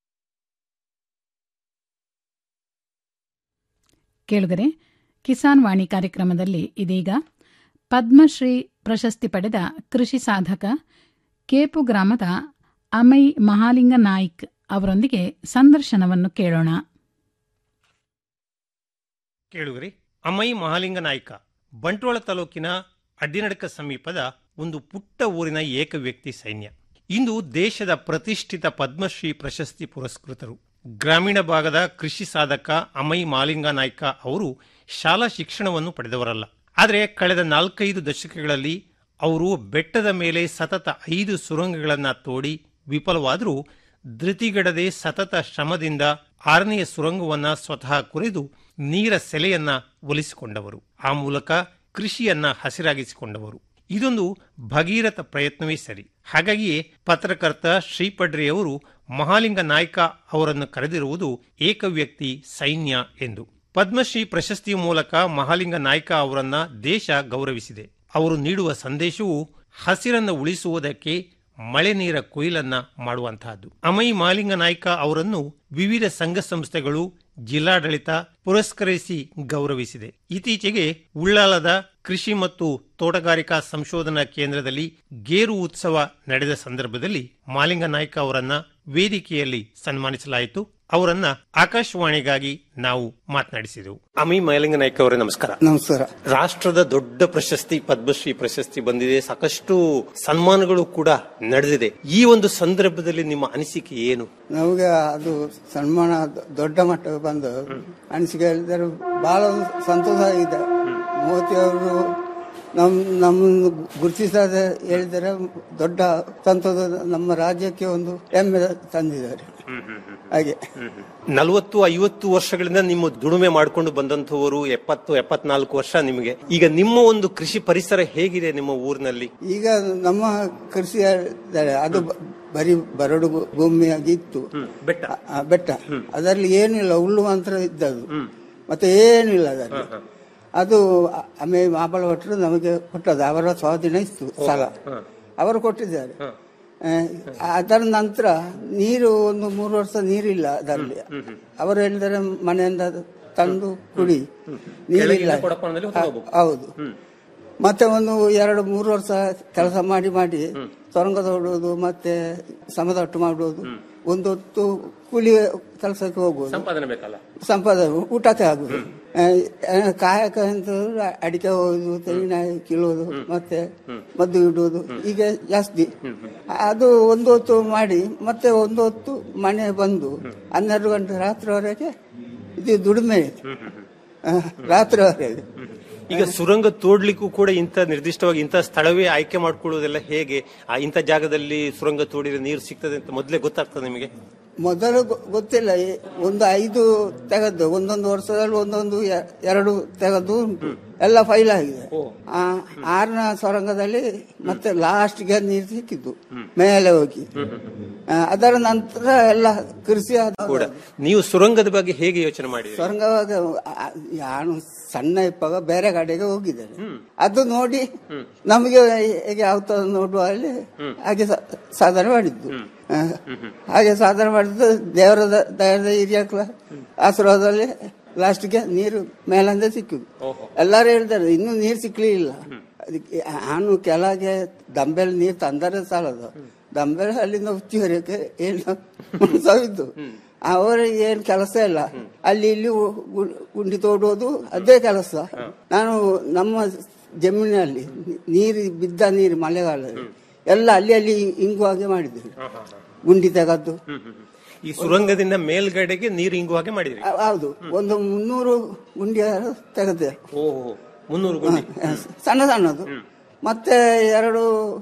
[SPEAKER 3] ಕೇಳುಗರೆ ಕಿಸಾನ್ ವಾಣಿ ಕಾರ್ಯಕ್ರಮದಲ್ಲಿ ಇದೀಗ ಪದ್ಮಶ್ರೀ ಪ್ರಶಸ್ತಿ ಪಡೆದ ಕೃಷಿ ಸಾಧಕ ಕೇಪು ಗ್ರಾಮದ ಅಮೈ ಮಹಾಲಿಂಗ ನಾಯ್ಕ್ ಅವರೊಂದಿಗೆ ಸಂದರ್ಶನವನ್ನು ಕೇಳೋಣ
[SPEAKER 17] ಕೇಳುಗರಿ ಅಮ್ಮೈ ಮಹಾಲಿಂಗ ನಾಯ್ಕ ಬಂಟ್ವಾಳ ತಾಲೂಕಿನ ಅಡ್ಡಿನಡಕ ಸಮೀಪದ ಒಂದು ಪುಟ್ಟ ಊರಿನ ಏಕ ವ್ಯಕ್ತಿ ಸೈನ್ಯ ಇಂದು ದೇಶದ ಪ್ರತಿಷ್ಠಿತ ಪದ್ಮಶ್ರೀ ಪ್ರಶಸ್ತಿ ಪುರಸ್ಕೃತರು ಗ್ರಾಮೀಣ ಭಾಗದ ಕೃಷಿ ಸಾಧಕ ಅಮೈ ಮಾಲಿಂಗ ನಾಯ್ಕ ಅವರು ಶಾಲಾ ಶಿಕ್ಷಣವನ್ನು ಪಡೆದವರಲ್ಲ ಆದರೆ ಕಳೆದ ನಾಲ್ಕೈದು ದಶಕಗಳಲ್ಲಿ ಅವರು ಬೆಟ್ಟದ ಮೇಲೆ ಸತತ ಐದು ಸುರಂಗಗಳನ್ನು ತೋಡಿ ವಿಫಲವಾದರೂ ಧೃತಿಗೆಡದೆ ಸತತ ಶ್ರಮದಿಂದ ಆರನೆಯ ಸುರಂಗವನ್ನ ಸ್ವತಃ ಕುರಿದು ನೀರ ಸೆಲೆಯನ್ನ ಒಲಿಸಿಕೊಂಡವರು ಆ ಮೂಲಕ ಕೃಷಿಯನ್ನ ಹಸಿರಾಗಿಸಿಕೊಂಡವರು ಇದೊಂದು ಭಗೀರಥ ಪ್ರಯತ್ನವೇ ಸರಿ ಹಾಗಾಗಿಯೇ ಪತ್ರಕರ್ತ ಶ್ರೀಪಡ್ರಿ ಅವರು ಮಹಾಲಿಂಗ ನಾಯ್ಕ ಅವರನ್ನು ಕರೆದಿರುವುದು ಏಕವ್ಯಕ್ತಿ ಸೈನ್ಯ ಎಂದು ಪದ್ಮಶ್ರೀ ಪ್ರಶಸ್ತಿಯ ಮೂಲಕ ಮಹಾಲಿಂಗ ನಾಯ್ಕ ಅವರನ್ನ ದೇಶ ಗೌರವಿಸಿದೆ ಅವರು ನೀಡುವ ಸಂದೇಶವು ಹಸಿರನ್ನು ಉಳಿಸುವುದಕ್ಕೆ ಮಳೆ ನೀರ ಕೊಯ್ಲನ್ನ ಮಾಡುವಂತಹದ್ದು ಅಮೈ ಮಾಲಿಂಗ ನಾಯ್ಕ ಅವರನ್ನು ವಿವಿಧ ಸಂಘ ಸಂಸ್ಥೆಗಳು ಜಿಲ್ಲಾಡಳಿತ ಪುರಸ್ಕರಿಸಿ ಗೌರವಿಸಿದೆ ಇತ್ತೀಚೆಗೆ ಉಳ್ಳಾಲದ ಕೃಷಿ ಮತ್ತು ತೋಟಗಾರಿಕಾ ಸಂಶೋಧನಾ ಕೇಂದ್ರದಲ್ಲಿ ಗೇರು ಉತ್ಸವ ನಡೆದ ಸಂದರ್ಭದಲ್ಲಿ ಮಾಲಿಂಗ ನಾಯ್ಕ ಅವರನ್ನ ವೇದಿಕೆಯಲ್ಲಿ ಸನ್ಮಾನಿಸಲಾಯಿತು ಅವರನ್ನ ಆಕಾಶವಾಣಿಗಾಗಿ ನಾವು ಮಾತನಾಡಿಸಿದೆವು
[SPEAKER 13] ಅಮಿ ಮೈಲಿಂಗ ನಾಯ್ಕ ಅವರೇ ನಮಸ್ಕಾರ
[SPEAKER 18] ನಮಸ್ಕಾರ
[SPEAKER 13] ರಾಷ್ಟ್ರದ ದೊಡ್ಡ ಪ್ರಶಸ್ತಿ ಪದ್ಮಶ್ರೀ ಪ್ರಶಸ್ತಿ ಬಂದಿದೆ ಸಾಕಷ್ಟು ಸನ್ಮಾನಗಳು ಕೂಡ ನಡೆದಿದೆ ಈ ಒಂದು ಸಂದರ್ಭದಲ್ಲಿ ನಿಮ್ಮ ಅನಿಸಿಕೆ ಏನು
[SPEAKER 18] ನಮಗೆ ಅದು ಸನ್ಮಾನ ದ- ದೊಡ್ಡ ಮಟ್ಟಕ್ಕೆ ಬಂದು ಅನಿಸಿಕೆ ಹೇಳಿದರೆ ಬಹಳ ಒಂದು ಸಂತೋಷ ಆಗಿದೆ ಮೋದಿ ಅವರು ನಮ್ ನಮ್ಮನ್ನು ಗುರುತಿಸದೆ ಹೇಳಿದರೆ ದೊಡ್ಡ ಸಂತೋಷ ನಮ್ಮ ರಾಜ್ಯಕ್ಕೆ ಒಂದು ಹೆಮ್ಮೆ ತಂದಿದ್ದಾರೆ ಹಾಗೆ
[SPEAKER 13] ನಲವತ್ತು ಐವತ್ತು ವರ್ಷಗಳಿಂದ ನಿಮ್ಮ ದುಡಿಮೆ ಮಾಡ್ಕೊಂಡು ಬಂದಂತವರು ಎಪ್ಪತ್ತು ಎಪ್ಪತ್ನಾಲ್ಕು ವರ್ಷ ನಿಮಗೆ ಈಗ ನಿಮ್ಮ ಒಂದು ಕೃಷಿ ಪರಿಸರ ಹೇಗಿದೆ ನಿಮ್ಮ ಊರಿನಲ್ಲಿ
[SPEAKER 18] ಈಗ ನಮ್ಮ ಕೃಷಿ ಹೇಳಿದ್ದಾರೆ ಅದು ಬ- ಬರೀ ಬರಡು ಭೂ- ಭೂಮಿಯಾಗಿತ್ತು
[SPEAKER 13] ಬೆಟ್ಟ
[SPEAKER 18] ಆ, ಬೆಟ್ಟ ಅದರಲ್ಲಿ ಏನಿಲ್ಲ ಹುಲ್ಲು ಮಾತ್ರ ಇದ್ದದ್ದು ಮತ್ತೆ ಏನಿಲ್ಲ ಅದರಲ್ಲಿ ಅದು ಅ- ಅಮೇ ಮಾಬಳ ಭಟ್ರು ನಮಗೆ ಕೊಟ್ಟದ್ದು ಅವರ ಸ್ವಾಧೀನ ಇತ್ತು ಸ್ಥಳ ಅವರು ಕೊಟ್ಟಿದ್ದಾರೆ ಆ, ಅದರ ನಂತರ ನೀರು ಒಂದು ಮೂರು ವರ್ಷ ನೀರಿಲ್ಲ ಅದರಲ್ಲಿ ಅವರು ಹೇಳಿದರೆ ಮನೆಯಿಂದ ತಂದು ಕುಡಿ ನೀರಿಲ್ಲ
[SPEAKER 13] ಕೆಳಗಿನ ಕೊಡಪಾನದಲ್ಲಿ ಹೊತ್ತು ಹೋಗ್ಬೇಕು.
[SPEAKER 18] ಹೌದು ಮತ್ತೆ ಒಂದು ಎರಡು ಮೂರು ವರ್ಷ ಕೆಲಸ ಮಾಡಿ ಮಾಡಿ ಸೊರಂಗ ತೋಡುವುದು ಮತ್ತೆ ಸಮತಟ್ಟು ಮಾಡುವುದು ಒಂದು ಹೊತ್ತು ಕೂಲಿ ಕೆಲಸಕ್ಕೆ ಹೋಗುವುದು
[SPEAKER 13] ಸಂಪಾದನೆ ಬೇಕಲ್ಲ
[SPEAKER 18] ಸಂಪಾದನೆ ಊಟಕ್ಕೆ ಆಗುದು ಆ, ಆ, ಕಾಯಕ ಅಂತ ಹೇಳಿದ್ರೆ ಅಡಿಕೆ ಹೋಗುದು ತೆಂಗಿನ ಕೀಳೋದು ಮತ್ತೆ ಮದ್ದು ಇಡುವುದು ಈಗ ಜಾಸ್ತಿ ಅದು ಒಂದು ಹೊತ್ತು ಮಾಡಿ ಮತ್ತೆ ಒಂದು ಹೊತ್ತು ಮನೆ ಬಂದು ಹನ್ನೆರಡು ಗಂಟೆ ರಾತ್ರಿವರೆಗೆ ಇದು ದುಡಿಮೆ ಆ, ರಾತ್ರಿವರೆಗೆ
[SPEAKER 13] ಈಗ ಸುರಂಗ ತೋಡ್ಲಿಕ್ಕೂ ಕೂಡ ಇಂಥ ನಿರ್ದಿಷ್ಟವಾಗಿ ಇಂಥ ಸ್ಥಳವೇ ಆಯ್ಕೆ ಮಾಡ್ಕೊಳ್ಳೋದೆಲ್ಲ ಹೇಗೆ ಆ ಇಂಥ ಜಾಗದಲ್ಲಿ ಸುರಂಗ ತೋಡಿದ್ರೆ ನೀರು ಸಿಗ್ತದೆ ಅಂತ ಮೊದಲೇ ಗೊತ್ತಾಗ್ತದೆ ನಿಮಗೆ
[SPEAKER 18] ಮೊದಲು ಗೊ- ಗೊತ್ತಿಲ್ಲ ಈ ಒಂದು ಐದು ತೆಗೆದು ಒಂದೊಂದು ವರ್ಷದಲ್ಲಿ ಒಂದೊಂದು ಎ- ಎರಡು ತೆಗೆದು ಉಂಟು ಎಲ್ಲ ಫೈಲ್ ಆಗಿದೆ ಆ ಆರನ ಸೊರಂಗದಲ್ಲಿ ಮತ್ತೆ ಲಾಸ್ಟ್ಗೆ ನೀರು ಸಿಕ್ಕಿದ್ದು ಮೇಲೆ ಹೋಗಿ ಆ, ಅದರ ನಂತರ ಎಲ್ಲ ಕೃಷಿ ಆದ-
[SPEAKER 13] ಕೂಡ ನೀವು ಸುರಂಗದ ಬಗ್ಗೆ ಹೇಗೆ ಯೋಚನೆ ಮಾಡಿದ್ರಿ
[SPEAKER 18] ಸೊರಂಗವಾಗ ಆ- ನಾನು ಸಣ್ಣ ಇಪ್ಪಾಗ ಬೇರೆ ಕಡೆಗೆ ಹೋಗಿದ್ದೇನೆ ಅದು ನೋಡಿ ನಮಗೆ ಹೇಗೆ ಆಗ್ತದೆ ನೋಡುವ ಅಲ್ಲಿ ಹಾಗೆ ಸಾ- ಸಾಧನೆ ಮಾಡಿದ್ದು ಆ, ಹಾಗೆ ಸಾಧನೆ ಮಾಡಿದ್ದು ದೇವರ ದ- ದಯದ ಹಿರಿಯಕ್ಲ ಆಶೀರ್ವಾದದಲ್ಲಿ ಲಾಸ್ಟ್ಗೆ ನೀರು ಮೇಲಿಂದ ಸಿಕ್ಕಿದ್ದು ಎಲ್ಲರೂ ಹೇಳಿದ್ದಾರೆ ಇನ್ನೂ ನೀರು ಸಿಕ್ಲಿಲ್ಲ ಅದಕ್ಕೆ ನಾನು ಕೆಳಗೆ ದಂಬೆಲ್ ನೀರು ತಂದರೆ ಸಾಲದು ದಂಬೆಲ್ ಅಲ್ಲಿಂದ ಉಚ್ಚಿವರೆಗೆ ಏನು ಸವಿದ್ದು ಅವರಿಗೆ ಏನು ಕೆಲಸ ಇಲ್ಲ ಅಲ್ಲಿ ಇಲ್ಲಿ ಉ- ಉ- ಗುಂಡಿ ತೋಡುವುದು ಅದೇ ಕೆಲಸ ನಾನು ನಮ್ಮ ಜಮೀನಲ್ಲಿ ನೀರು ಬಿದ್ದ ನೀರು ಮಳೆಗಾಲದಲ್ಲಿ ಎಲ್ಲ ಅಲ್ಲಿ ಅಲ್ಲಿ ಇಂಗು ಹಾಗೆ ಮಾಡಿದ್ರು ಗುಂಡಿ ತೆಗೆದು
[SPEAKER 13] ಈ ಸುರಂಗದಿಂದ ಮೇಲ್ಗಡೆಗೆ ನೀರು ಇಂಗು ಹಾಗೆ ಮಾಡಿದ್ರಿ
[SPEAKER 18] ಆ- ಹೌದು ಒಂದು ಮುನ್ನೂರು ಗುಂಡಿ ತೆಗೆದೆ
[SPEAKER 13] ಓಹೋ ಮುನ್ನೂರು ಗುಂಡಿ
[SPEAKER 18] ಸಣ್ಣ ಸಣ್ಣದು ಮತ್ತೆ ಎರಡು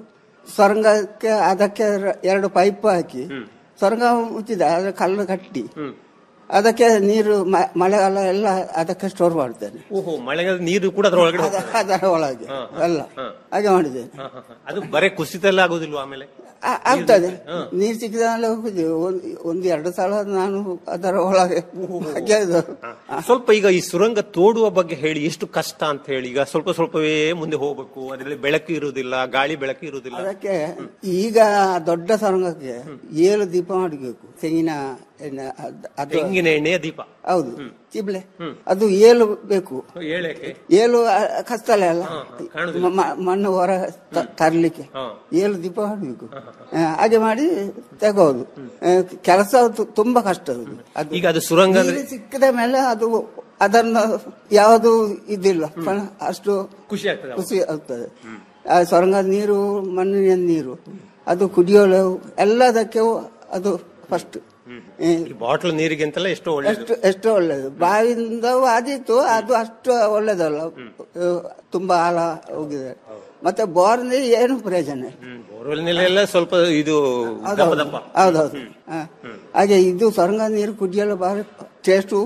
[SPEAKER 18] ಸೊರಂಗಕ್ಕೆ ಅದಕ್ಕೆ ರ- ಎರಡು ಪೈಪ್ ಹಾಕಿ ಸೊರಂಗ ಮುಚ್ಚಿದೆ ಅದ್ರ ಕಲ್ಲು ಕಟ್ಟಿ ಅದಕ್ಕೆ ನೀರು ಮ- ಮಳೆಗಾಲ ಎಲ್ಲ ಅದಕ್ಕೆ ಸ್ಟೋರ್ ಮಾಡ್ತೇನೆ
[SPEAKER 13] ಓಹೋ ಮಳೆಗಾಲ ನೀರು ಕೂಡ ಅದರ ಒಳಗಡೆ ಹೋಗ್ತದೆ.
[SPEAKER 18] ಅದರ ಒಳಗೆ
[SPEAKER 13] ಹಾ,
[SPEAKER 18] ಎಲ್ಲ
[SPEAKER 13] ಹಾ.
[SPEAKER 18] ಹಾಗೆ ಮಾಡಿದ್ದೇನೆ
[SPEAKER 13] ಹಾ, ಹಾ, ಹಾ. ಅದು ಬರೇ ಕುಸಿತ ಎಲ್ಲ ಆಗೋದಿಲ್ವಾ ಆಮೇಲೆ
[SPEAKER 18] ಆ- ಆಗ್ತದೆ ನೀರು ಸಿಕ್ಕಿದಾಗಲೇ ಹೋಗಿದ್ದೆ ಒಂದು ಒಂದು ಎರಡು ಸಲ ನಾನು ಅದರ ಒಳಗೆ ಹಾಗೆ ಅದು.
[SPEAKER 13] ಸ್ವಲ್ಪ ಈಗ ಈ ಸುರಂಗ ತೋಡುವ ಬಗ್ಗೆ ಹೇಳಿ ಎಷ್ಟು ಕಷ್ಟ ಅಂತ ಹೇಳಿ ಈಗ ಸ್ವಲ್ಪ ಸ್ವಲ್ಪವೇ ಮುಂದೆ ಹೋಗ್ಬೇಕು ಅದರಲ್ಲಿ ಬೆಳಕು ಇರುವುದಿಲ್ಲ ಗಾಳಿ ಬೆಳಕು ಇರುವುದಿಲ್ಲ
[SPEAKER 18] ಅದಕ್ಕೆ ಈಗ ದೊಡ್ಡ ಸೊರಂಗಕ್ಕೆ ಏಳು ದೀಪ ಮಾಡಬೇಕು ತೆಂಗಿನ ಎಣ್ಣೆ ಅದ್- ಅದು
[SPEAKER 13] ತೆಂಗಿನ ಎಣ್ಣೆಯ ದೀಪ
[SPEAKER 18] ಹೌದು ಚಿಬ್ಲೆ ಅದು ಏಳು ಬೇಕು
[SPEAKER 13] ಏಳಕ್ಕೆ
[SPEAKER 18] ಏಳು ಆ, ಕಸ್ತಲೆ ಅಲ್ಲ
[SPEAKER 13] ಕಾಣುದಿಲ್ಲ.
[SPEAKER 18] ಮ- ಮಣ್ಣು ಹೊರ ತ- ತರ್ಲಿಕ್ಕೆ ಏಳು ದೀಪ ಮಾಡಬೇಕು ಹಾಗೆ ಮಾಡಿ ತೆಗೋದು ಆ, ಕೆಲಸ ತು- ತುಂಬಾ ಕಷ್ಟ ಅದು. ಅದು
[SPEAKER 13] ಈಗ ಅದು ಸುರಂಗ ಅಂದ್ರೆ
[SPEAKER 18] ನೀರು ಸಿಕ್ಕಿದ ಮೇಲೆ ಅದು ಅದನ್ನ ಯಾವುದು ಇದಿಲ್ಲ ಪ- ಅಷ್ಟು
[SPEAKER 13] ಖುಷಿ ಆಗ್ತದೆ
[SPEAKER 18] ಖುಷಿ ಆಗ್ತದೆ ಆ ಸೊರಂಗದ ನೀರು ಮಣ್ಣಿನ ನೀರು ಅದು ಕುಡಿಯೋಳು ಎಲ್ಲದಕ್ಕೆ ಅದು ಫಸ್ಟ್
[SPEAKER 13] ಬಾಟ್ಲ್ ನೀರಿಗೆ ಅಂತೆಲ್ಲ ಎಷ್ಟೋ ಒಳ್ಳೇದು
[SPEAKER 18] ಎಷ್ಟು ಎಷ್ಟು ಒಳ್ಳೇದು ಬಾವಿಯಿಂದ ಆದಿತ್ತು ಅದು ಅಷ್ಟು ಒಳ್ಳೇದಲ್ಲ ಅಹ್, ತುಂಬಾ ಆಳ ಹೋಗಿದೆ ಮತ್ತೆ ಬೋರ್ನ ಏನು ಪ್ರಯೋಜನ ಇಲ್ಲ.
[SPEAKER 13] ಬೋರ್ವೆಲ್ನೆಲ್ಲ ಸ್ವಲ್ಪ ಇದು ದಪ್ಪ
[SPEAKER 18] ಹೌದೌದು
[SPEAKER 13] ದಪ್ಪ
[SPEAKER 18] ಹೌದೌದು ಹ. ಹಾಗೆ ಇದು ಸೊರಂಗ ನೀರು ಕುಡಿಯಲು ಬಾರಿ ಟೇಸ್ಟು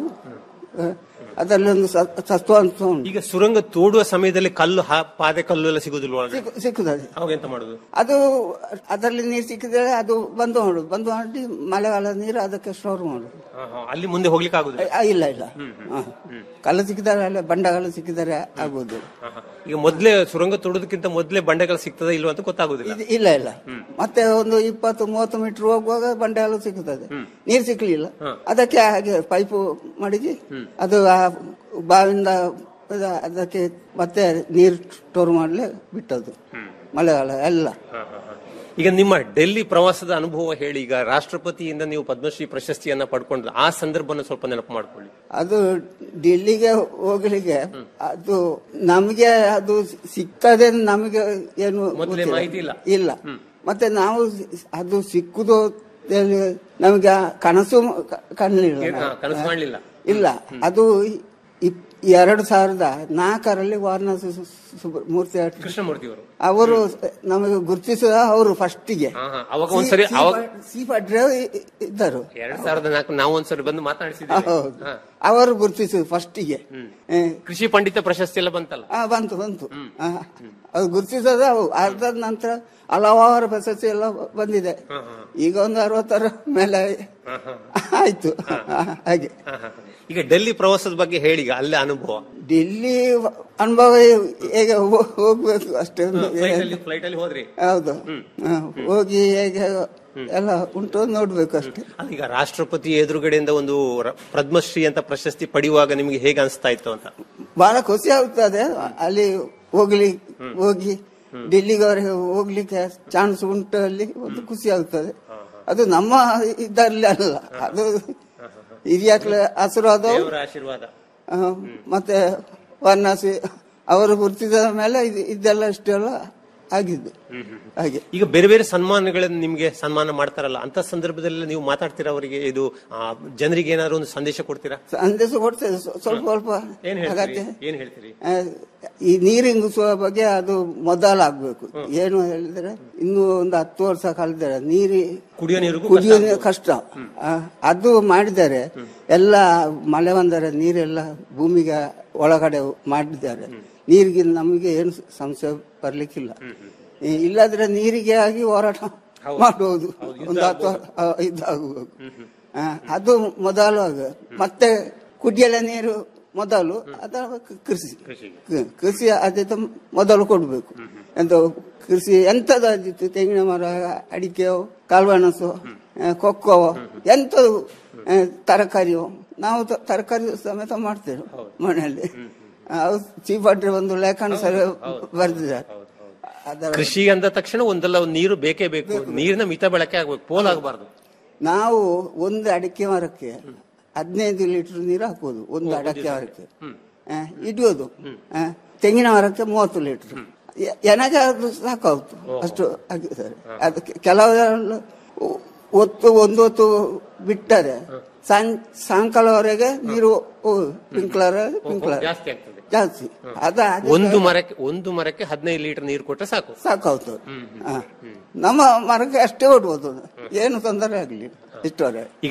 [SPEAKER 18] ಅದರಲ್ಲಿ ಒಂದು ಸ- ಸತ್ವ ಅಂತ ಉಂಟು
[SPEAKER 13] ಈಗ ಸುರಂಗ ತೋಡುವ ಸಮಯದಲ್ಲಿ ಕಲ್ಲು ಹಾ- ಪಾದೆ ಕಲ್ಲು ಎಲ್ಲ ಸಿಗುದಿಲ್ವ ಒಳಗೆ?
[SPEAKER 18] ಸಿಕ್ಕು- ಸಿಕ್ಕುತ್ತದೆ
[SPEAKER 13] ಅವಾಗ ಎಂತ ಮಾಡುದು
[SPEAKER 18] ಅದು ಅದರಲ್ಲಿ ನೀರು ಸಿಕ್ಕಿದ್ರೆ ಅದು ಬಂದು ಮಾಡುದು ಬಂದು ಮಾಡಿ ಮಳೆಗಾಲದ ನೀರು ಅದಕ್ಕೆ ಸ್ಟೋರ್ ಮಾಡುದು
[SPEAKER 13] ಹಾ, ಹಾ. ಅಲ್ಲಿ ಮುಂದೆ ಹೋಗ್ಲಿಕ್ಕೆ ಆಗುದಿಲ್ಲ
[SPEAKER 18] ಆ, ಇಲ್ಲ ಇಲ್ಲ ಹ. ಕಲ್ಲು ಸಿಕ್ಕಿದರೆ ಅಲ್ಲ ಬಂಡಗಳು ಸಿಕ್ಕಿದರೆ ಆಗುದು
[SPEAKER 13] ಹಾ, ಹಾ. ಈಗ ಮೊದ್ಲೇ ಸುರಂಗ ತೋಡುದಕ್ಕಿಂತ ಮೊದ್ಲೇ ಬಂಡೆಗಳು ಸಿಗ್ತದ ಇಲ್ವಾ ಅಂತ ಗೊತ್ತಾಗುದಿಲ್ಲ
[SPEAKER 18] ಇದು- ಇಲ್ಲ ಇಲ್ಲ ಮತ್ತೆ ಒಂದು ಇಪ್ಪತ್ತು ಮೂವತ್ತು ಮೀಟರ್ ಹೋಗುವಾಗ ಬಂಡೆಗಳು ಸಿಕ್ಕುತ್ತದೆ ನೀರು ಸಿಕ್ಕಲಿಲ್ಲ ಅದಕ್ಕೆ ಹಾಗೆ ಪೈಪು ಮಾಡಿಸಿ ಅದು ಆ ಬಾವಿಂದ ಅದು ಅದಕ್ಕೆ ಮತ್ತೆ ನೀರು ಸ್ಟೋರ್ ಮಾಡಲೇ ಬಿಟ್ಟದ್ದು ಮಳೆಗಾಲ ಎಲ್ಲ
[SPEAKER 13] ಹಾ, ಹಾ, ಹಾ. ಈಗ ನಿಮ್ಮ ಡೆಲ್ಲಿ ಪ್ರವಾಸದ ಅನುಭವ ಹೇಳಿ ಈಗ ರಾಷ್ಟ್ರಪತಿಯಿಂದ ನೀವು ಪದ್ಮಶ್ರೀ ಪ್ರಶಸ್ತಿಯನ್ನ ಪಡ್ಕೊಂಡ್ರೆ ಆ ಸಂದರ್ಭನ ಸ್ವಲ್ಪ ನೆನಪು ಮಾಡ್ಕೊಳ್ಳಿ
[SPEAKER 18] ಅದು ಡೆಲ್ಲಿಗೆ ಹೋಗ್ಲಿಕ್ಕೆ ಅದು ನಮಗೆ ಅದು ಸಿಗ್ತದೆ ಅಂತ ನಮಗೆ ಏನು
[SPEAKER 13] ಮೊದ್ಲೇ
[SPEAKER 18] ಗೊತ್ತಿಲ್ಲ.
[SPEAKER 13] ಮಾಹಿತಿ ಇಲ್ಲ.
[SPEAKER 18] ಇಲ್ಲ ಮತ್ತೆ ನಾವು ಅದು ಸಿಕ್ಕುದು ಎಲ್ಲಿ ನಮಗೆ ಆ ಕನಸು ಕ- ಕಾಣಲಿಲ್ಲ
[SPEAKER 13] ಏನ್- ಹಾ, ಕನಸು ಕಾಣ್ಲಿಲ್ಲ.
[SPEAKER 18] ಇಲ್ಲ ಅದು ಇಪ್- ಎರಡು ಸಾವಿರದ ನಾಲ್ಕರಲ್ಲಿ ವಾರಣಾಸಿ ಸು- ಸು- ಮೂರ್ತಿ ಆಟ-
[SPEAKER 13] ಕೃಷ್ಣಮೂರ್ತಿ ಅವರು
[SPEAKER 18] ಅವರು ನಮಗೆ ಗುರುತಿಸಿದ ಅವರು ಫಸ್ಟಿಗೆ
[SPEAKER 13] ಹಾ, ಹಾ. ಅವಾಗ ಒಂದ್ಸರಿ ಅವಾಗ
[SPEAKER 18] ಸಿ ಭಟ್ರೆ ಇದ್ದರು
[SPEAKER 13] ಎರಡ್ ಸಾವಿರದ ನಾಲ್ಕು ನಾವು ಒಂದ್ಸರಿ ಬಂದು ಮಾತಾಡಿಸಿದ್ದೇವೆ
[SPEAKER 18] ಹೌದು.
[SPEAKER 13] ಹಾ.
[SPEAKER 18] ಅವರು ಗುರುತಿಸಿದ ಫಸ್ಟಿಗೆ
[SPEAKER 13] ಕೃಷಿ ಪಂಡಿತ ಪ್ರಶಸ್ತಿ ಎಲ್ಲ ಬಂತಲ್ಲ
[SPEAKER 18] ಆ, ಬಂತು ಬಂತು ಆ, ಅದು ಗುರುತಿಸೋದು ಅವು ಅರ್ಧದ ನಂತರ ಹಲವಾರು ಪ್ರಶಸ್ತಿ ಎಲ್ಲ ಬಂದಿದೆ ಈಗ ಒಂದು ಅರವತ್ತರ ಮೇಲೆ ಆಯ್ತು ಹಾಗೆ
[SPEAKER 13] ಹಾ, ಹಾ. ಈಗ ಡೆಲ್ಲಿ ಪ್ರವಾಸದ ಬಗ್ಗೆ ಹೇಳಿ ಈಗ ಅಲ್ಲೇ ಅನುಭವ
[SPEAKER 18] ಡೆಲ್ಲಿ ಅನುಭವ ಹೇಗೆ ಹೋ- ಹೋಗ್ಬೇಕು ಅಷ್ಟೇ
[SPEAKER 13] ಫ್ಲೈಟ್ ಅಲ್ಲಿ ಫ್ಲೈಟ್ ಅಲ್ಲಿ ಹೋದ್ರಿ
[SPEAKER 18] ಹೌದು ಹ, ಹೋಗಿ ಹೇಗೆ ಎಲ್ಲ ಉಂಟು ನೋಡ್ಬೇಕು ಅಷ್ಟೇ
[SPEAKER 13] ಈಗ ರಾಷ್ಟ್ರಪತಿ ಎದುರುಗಡೆಯಿಂದ ಒಂದು ರ- ಪದ್ಮಶ್ರೀ ಅಂತ ಪ್ರಶಸ್ತಿ ಪಡೆಯುವಾಗ ನಿಮಗೆ ಹೇಗೆ ಅನಿಸ್ತಾ ಇತ್ತು ಅಂತ
[SPEAKER 18] ಬಹಳ ಖುಷಿ ಆಗ್ತದೆ ಅಲ್ಲಿ ಹೋಗ್ಲಿ ಹೋಗಿ ಡೆಲ್ಲಿಗೆ ಅವರಿಗೆ ಹೋಗ್ಲಿಕ್ಕೆ ಚಾನ್ಸ್ ಉಂಟು ಅಲ್ಲಿ ಒಂದು ಖುಷಿ ಆಗ್ತದೆ ಅದು ನಮ್ಮ ಇದರಲ್ಲಿ ಅಲ್ಲ ಅದು ಹಿರಿಯಕ್ಲ ಆಶೀರ್ವಾದ
[SPEAKER 13] ದೇವರ ಆಶೀರ್ವಾದ
[SPEAKER 18] ಆ, ಮತ್ತೆ ವಾರಣಾಸಿ ಅವರು ಗುರುತಿಸಿದ ಮೇಲೆ ಇದು- ಇದೆಲ್ಲ ಇಷ್ಟೆಲ್ಲ ಆಗಿದ್ದು ಹಾಗೆ
[SPEAKER 13] ಈಗ ಬೇರೆ ಬೇರೆ ಸನ್ಮಾನಗಳನ್ನು ನಿಮ್ಗೆ ಸನ್ಮಾನ ಮಾಡ್ತಾರಲ್ಲ ಅಂತ ಸಂದರ್ಭದಲ್ಲಿ ನೀವು ಮಾತಾಡ್ತೀರಾ ಅವರಿಗೆ ಇದು ಆ, ಜನರಿಗೆ ಏನಾದ್ರು ಒಂದು ಸಂದೇಶ ಕೊಡ್ತೀರಾ
[SPEAKER 18] ಸಂದೇಶ ಕೊಡ್ತೇವೆ ಸ್ವ- ಸ್ವಲ್ಪ ಸ್ವಲ್ಪ
[SPEAKER 13] ಏನ್
[SPEAKER 18] ಅಗತ್ಯ
[SPEAKER 13] ಹೇಳ್ತೀರಿ ಏನ್ ಹೇಳ್ತೀರಿ
[SPEAKER 18] ಆ, ಈ ನೀರಿಂಗಿಸುವ ಬಗ್ಗೆ ಅದು ಮೊದಲಾಗಬೇಕು ಏನು ಹೇಳಿದ್ರೆ ಇನ್ನು ಒಂದು ಹತ್ತು ವರ್ಷ ಕಳೆದರೆ ನೀರಿ
[SPEAKER 13] ಕುಡಿಯೋ ನೀರಿಗೂ
[SPEAKER 18] ಕುಡಿಯೋ
[SPEAKER 13] ಕಷ್ಟ
[SPEAKER 18] ನೀರು ಕಷ್ಟ ಆ, ಅದು ಮಾಡಿದ್ದಾರೆ ಎಲ್ಲ ಮಳೆ ಬಂದರೆ ನೀರೆಲ್ಲ ಭೂಮಿಗೆ ಒಳಗಡೆ ಮಾಡಿದ್ದಾರೆ ನೀರಿಗೆ ನಮಗೆ ಏನು ಸಮಸ್ಯೆ ಬರ್ಲಿಕ್ಕಿಲ್ಲ ಈ ಇಲ್ಲಾದ್ರೆ ನೀರಿಗೆ ಆಗಿ ಹೋರಾಟ ಮಾಡುವುದು ಒಂದು ಹತ್ತು ಆ, ಇದಾಗಬೇಕು ಆ, ಅದು ಮೊದಲು ಆಗ- ಮತ್ತೆ ಕುಡಿಯಲ ನೀರು ಮೊದಲು ಅದರ ಕೃಷಿ ಕ- ಕೃಷಿ ಆದ್ಯತೆ ಮೊದಲು ಕೊಡಬೇಕು ಎಂತ ಕೃಷಿ ಎಂತದಾದಿತ್ತು ತೆಂಗಿನ ಮರ ಅಡಿಕೆ ಕಾಲ್ವಣಸು ಆ, ಕೊಕ್ಕೋ ಎಂತದು ಆ, ತರಕಾರಿಯೋ ನಾವು ತ- ತರಕಾರಿ ಸಮೇತ ಮಾಡ್ತೇವೆ ಮನೆಯಲ್ಲಿ ಚೀಫ್ ಅಡ್ರೆ ಒಂದು ಲೇಖನ ಸರಿ ಬರೆದಿದ್ದಾರೆ ಅದರ
[SPEAKER 13] ಕೃಷಿ ಅಂದ ತಕ್ಷಣ ಒಂದಲ್ಲ ಒಂದು ನೀರು ಬೇಕೇ ಬೇಕು ನೀರಿನ ಮಿತ ಬಳಕೆ ಆಗ್ಬೇಕು ಪೋಲಾಗಬಾರ್ದು
[SPEAKER 18] ನಾವು ಒಂದು ಅಡಿಕೆ ಮರಕ್ಕೆ ಹದಿನೈದು ಲೀಟರ್ ನೀರು ಹಾಕೋದು ಒಂದು ಅಡಿಕೆ ಮರಕ್ಕೆ ಆ, ಇಡಿಯೋದು ಆ, ತೆಂಗಿನ ಮರಕ್ಕೆ ಮೂವತ್ತು ಲೀಟರ್ ನನಗೆ ಅದು ಸಾಕಾಯ್ತು ಅಷ್ಟು ಆಗಿದ್ದಾರೆ ಅದಕ್ಕೆ ಕೆಲವೆಲ್ಲ ಒತ್ತು ಒಂದು ಹೊತ್ತು ಬಿಟ್ಟರೆ ಸಾಯಂ- ಸಾಯಂಕಾಲವರೆಗೆ ನೀರು ಸ್ಪ್ರಿಂಕ್ಲರ್ ಸ್ಪ್ರಿಂಕ್ಲರ್
[SPEAKER 13] ಜಾಸ್ತಿ ಆಗ್ತದೆ
[SPEAKER 18] ಜಾಸ್ತಿ ಅದ ಅದೇ
[SPEAKER 13] ಒಂದು ಮರಕ್ಕೆ ಒಂದು ಮರಕ್ಕೆ ಹದಿನೈದು ಲೀಟರ್ ನೀರು ಕೊಟ್ಟರೆ ಸಾಕು
[SPEAKER 18] ಸಾಕಾಯ್ತು ಆ. ನಮ್ಮ ಮರಕ್ಕೆ ಅಷ್ಟೇ ಹೊಡ್ಬೋದು ಏನು ತೊಂದರೆ ಆಗಲಿಲ್ಲ ಇಷ್ಟವರೆಗೆ